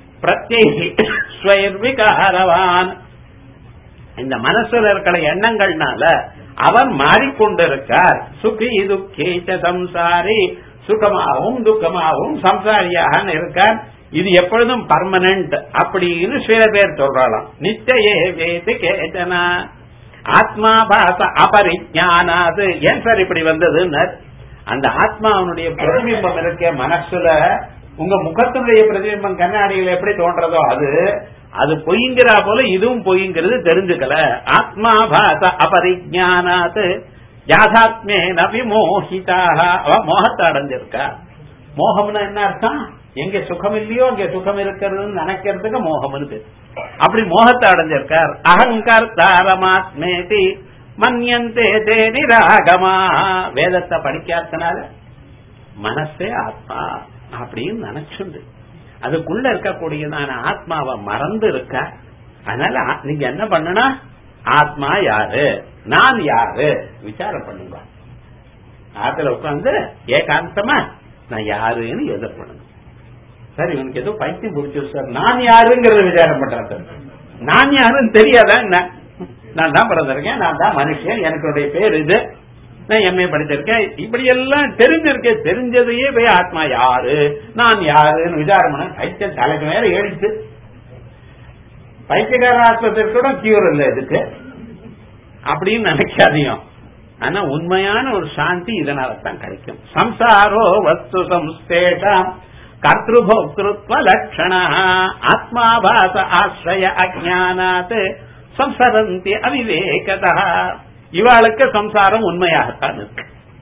பிரத்யேகிஸ்வயர்விகாரவான் இந்த மனசுல இருக்கிற எண்ணங்கள்னால அவர் மாறிக்கொண்டிருக்கார் சுகி துக்கேச்ச சம்சாரி சுகமாகவும் துக்கமாகவும் சம்சாரியாக இருக்கார் இது எப்பொழுதும் பர்மனன்ட் அப்படின்னு சில பேர் சொல்றாளாம் நிச்சயே வேதி கேச்சனா ஆத்மாபாச அபரிஜானாது ஏன் சார் இப்படி வந்ததுன்னு அந்த ஆத்மாவனுடைய பிரதிபிம்பம் இருக்க மனசுல உங்க முகத்தினுடைய பிரதிபிம்பம் கண்ணாடியில் எப்படி தோன்றதோ அது அது பொய்ங்கிறா போல இதுவும் பொய்ங்கிறது தெரிஞ்சுக்கல ஆத்மாபாச அபரிஜானாது யாதாத்மே நவிமோகிதாக அவ மோகத்தை அடைஞ்சிருக்கா மோகம்னா என்ன அர்த்தம் எங்க சுகம் இல்லையோ அங்க சுகம் இருக்கிறதுன்னு நினைக்கிறதுக்கு மோகம்னு பேர் அப்படி மோகத்தை அடைஞ்சிருக்கார் அகங்கார் தாரமாத்மேதி மன்யந்தே தே நிராகமா வேதத்தை படிக்காதனால மனசே ஆத்மா அப்படின்னு நினைச்சுண்டு அதுக்குள்ள இருக்கக்கூடியதான ஆத்மாவை மறந்து இருக்க அதனால நீங்க என்ன பண்ணணும் ஆத்மா யாரு நான் யாரு விசாரம் பண்ணுங்க ஆத்துல உட்காந்து ஏகாந்தமா நான் யாருன்னு எதிர்ப்பண்ணுங்க சார் இவனுக்கு ஏதோ பைத்தியம் பிடிச்சிரு சார் நான் யாருங்கிறத விசாரம் பண்றேன் சார் நான் யாருன்னு தெரியாதா என்ன நான் தான் பிறந்திருக்கேன் நான் தான் மனுஷன் எனக்கு பேர் இது நான் எம்ஏ படிச்சிருக்கேன் இப்படி எல்லாம் தெரிஞ்சிருக்கேன் தெரிஞ்சதையே போய் ஆத்மா யாரு நான் யாருன்னு விசாரம் பண்ண பைத்தியம் தலைக்கு மேல ஏறிச்சு பைத்தியக்கார ஆத்மத்திற்கு கூட கியூர் இல்லை இதுக்கு அப்படின்னு நினைக்காதையும் ஆனா உண்மையான ஒரு சாந்தி இதனால தான் கிடைக்கும் சம்சாரோ வஸ்து சம்ஸ்தேஷம் கர்த்திருபோக்திருத்வ லட்சண ஆத்மாபாச ஆசிரய அஜானாத் சம்சரந்தி அவிவேகதா இவாளுக்கு சம்சாரம் உண்மையாகத்தான் இருக்கு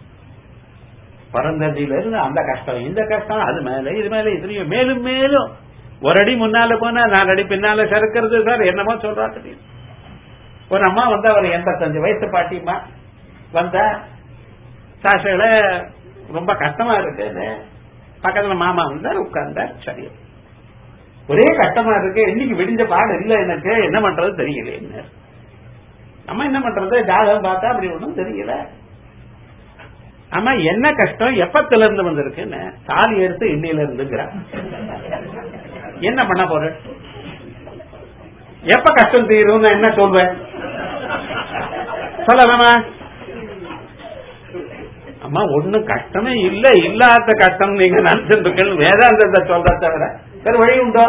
பிறந்ததில இருந்து அந்த கஷ்டம் இந்த கஷ்டம் அது மேல இது மேல இதுலயும் மேலும் மேலும் ஒரு அடி முன்னால போனா நாலு அடி பின்னால சறுக்கிறது சார் என்னமோ சொல்றா தெரியும் ஒரு அம்மா வந்து அவர் எண்பத்தஞ்சு வயசு பாட்டிமா வந்த சாசையில ரொம்ப கஷ்டமா இருக்குன்னு பக்கத்துல மாமா வந்தார் உட்கார்ந்தார் சரி ஒரே கஷ்டமா இருக்கு இன்னைக்கு விடிஞ்ச பாடு இல்ல எனக்கு என்ன பண்றது தெரியல என்ன நம்ம என்ன பண்றது ஜாதகம் பார்த்தா அப்படி ஒண்ணும் தெரியல ஆமா என்ன கஷ்டம் எப்பத்துல இருந்து வந்திருக்குன்னு தாலி எடுத்து இன்னையில இருந்துங்கிற என்ன பண்ண போற எப்ப கஷ்டம் தீரும் என்ன சொல்வேன் சொல்லலாமா அம்மா ஒண்ணும் கஷ்டமே இல்ல இல்லாத கஷ்டம் நீங்க நினைச்சிருக்கீங்க வேதாந்தத்தை சொல்ற தவிர வேற வழி உண்டோ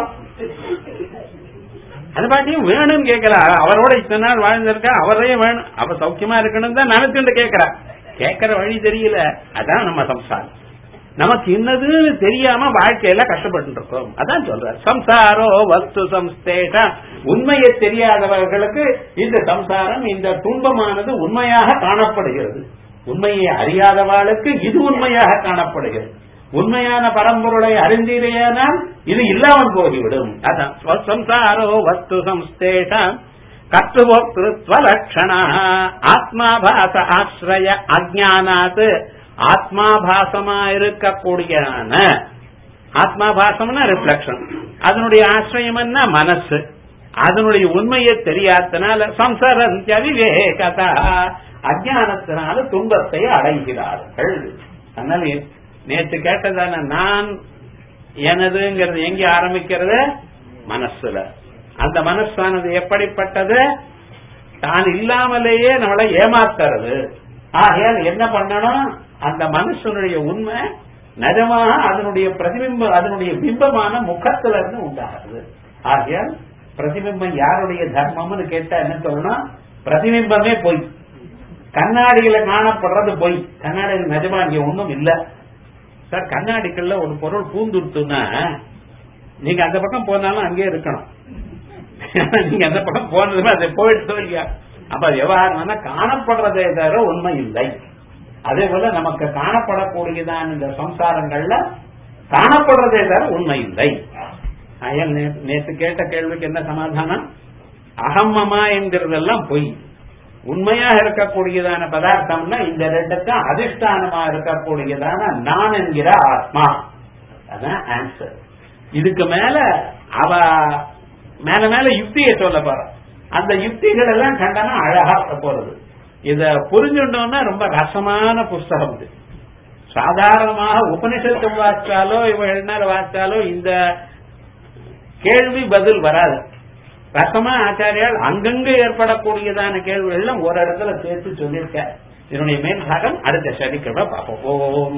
அது பாட்டியும் வேணும்னு கேட்கிறா அவரோட இத்தனை நாள் வாழ்ந்திருக்கா அவரே வேணும் அவ சௌக்கியமா இருக்கணும் தான் நினைச்சுட்டு கேட்கிறா கேட்கிற வழி தெரியல அதான் நம்ம சம்சாரம் நமக்கு இன்னதுன்னு தெரியாம வாழ்க்கையில கஷ்டப்பட்டு இருக்கோம் அதான் சொல்ற சம்சாரோ வஸ்து சம்ஸ்தேஷா உண்மையை தெரியாதவர்களுக்கு இந்த சம்சாரம் இந்த துன்பமானது உண்மையாக காணப்படுகிறது உண்மையை அறியாதவாளுக்கு இது உண்மையாக காணப்படுகிறது உண்மையான பரம்பொருளை அறிந்தீரையானால் இது இல்லாமல் போய்விடும் அதான் சம்சாரோ வஸ்து சம்ஸ்தேஷம் கர்த்துவோக்திருத்வ லட்சணா ஆத்மாபாச ஆசிரய அஜானாத் ஆத்மாபாசமா இருக்கக்கூடியதான ஆத்மாபாசம்னா ரிஃப்ளெக்ஷன் அதனுடைய ஆசிரியம் என்ன மனசு அதனுடைய உண்மையை தெரியாதனால சம்சாரந்திய விவேகதா அஜானத்தினால துன்பத்தை அடைகிறார்கள் அதனால நேற்று கேட்டதான நான் எனதுங்கிறது எங்க ஆரம்பிக்கிறது மனசுல அந்த மனசானது எப்படிப்பட்டது தான் இல்லாமலேயே நம்மளை ஏமாத்துறது ஆகையால் என்ன பண்ணணும் அந்த மனுஷனுடைய உண்மை நிஜமாக அதனுடைய பிரதிபிம்பம் அதனுடைய பிம்பமான முகத்துல இருந்து உண்டாகிறது ஆகையால் பிரதிபிம்பம் யாருடைய தர்மம்னு கேட்டா என்ன சொல்லணும் பிரதிபிம்பமே பொய் கண்ணாடியில காணப்படுறது பொய் கண்ணாடியில் நிஜமா இங்க ஒண்ணும் இல்ல சார் கண்ணாடிக்குள்ள ஒரு பொருள் பூந்துருத்துனா நீங்க அந்த பக்கம் போனாலும் அங்கேயே இருக்கணும் நீங்க அந்த பக்கம் போனதுமே அது போயிடுச்சோ இல்லையா அப்ப விவகாரம்னா காணப்படுறதே தவிர உண்மை இல்லை அதே போல நமக்கு காணப்படக்கூடியதான் இந்த சம்சாரங்கள்ல காணப்படுறதே தவிர உண்மை இல்லை அயல் நேற்று கேட்ட கேள்விக்கு என்ன சமாதானம் அகம்மமா என்கிறதெல்லாம் பொய் உண்மையாக இருக்கக்கூடியதான பதார்த்தம்னா இந்த ரெண்டுக்கும் அதிஷ்டானமா இருக்கக்கூடியதான நான் என்கிற ஆத்மா அதான் ஆன்சர் இதுக்கு மேல அவ மேல மேல யுக்தியை சொல்ல போற அந்த யுக்திகள் எல்லாம் கண்டனா அழகா போறது இத புரிஞ்சுட்டோம்னா ரொம்ப ரசமான புஸ்தகம் இது சாதாரணமாக உபனிஷத்து வாசிச்சாலோ இவ எழுநாள் வாசிச்சாலோ இந்த கேள்வி பதில் வராது ரசமா ஆச்சாரியால் அங்கங்க ஏற்படக்கூடியதான கேள்விகள் எல்லாம் ஒரு இடத்துல சேர்த்து சொல்லியிருக்க இதனுடைய மேல் பாகம் அடுத்த சனிக்கிழமை பார்ப்போம் ஓம்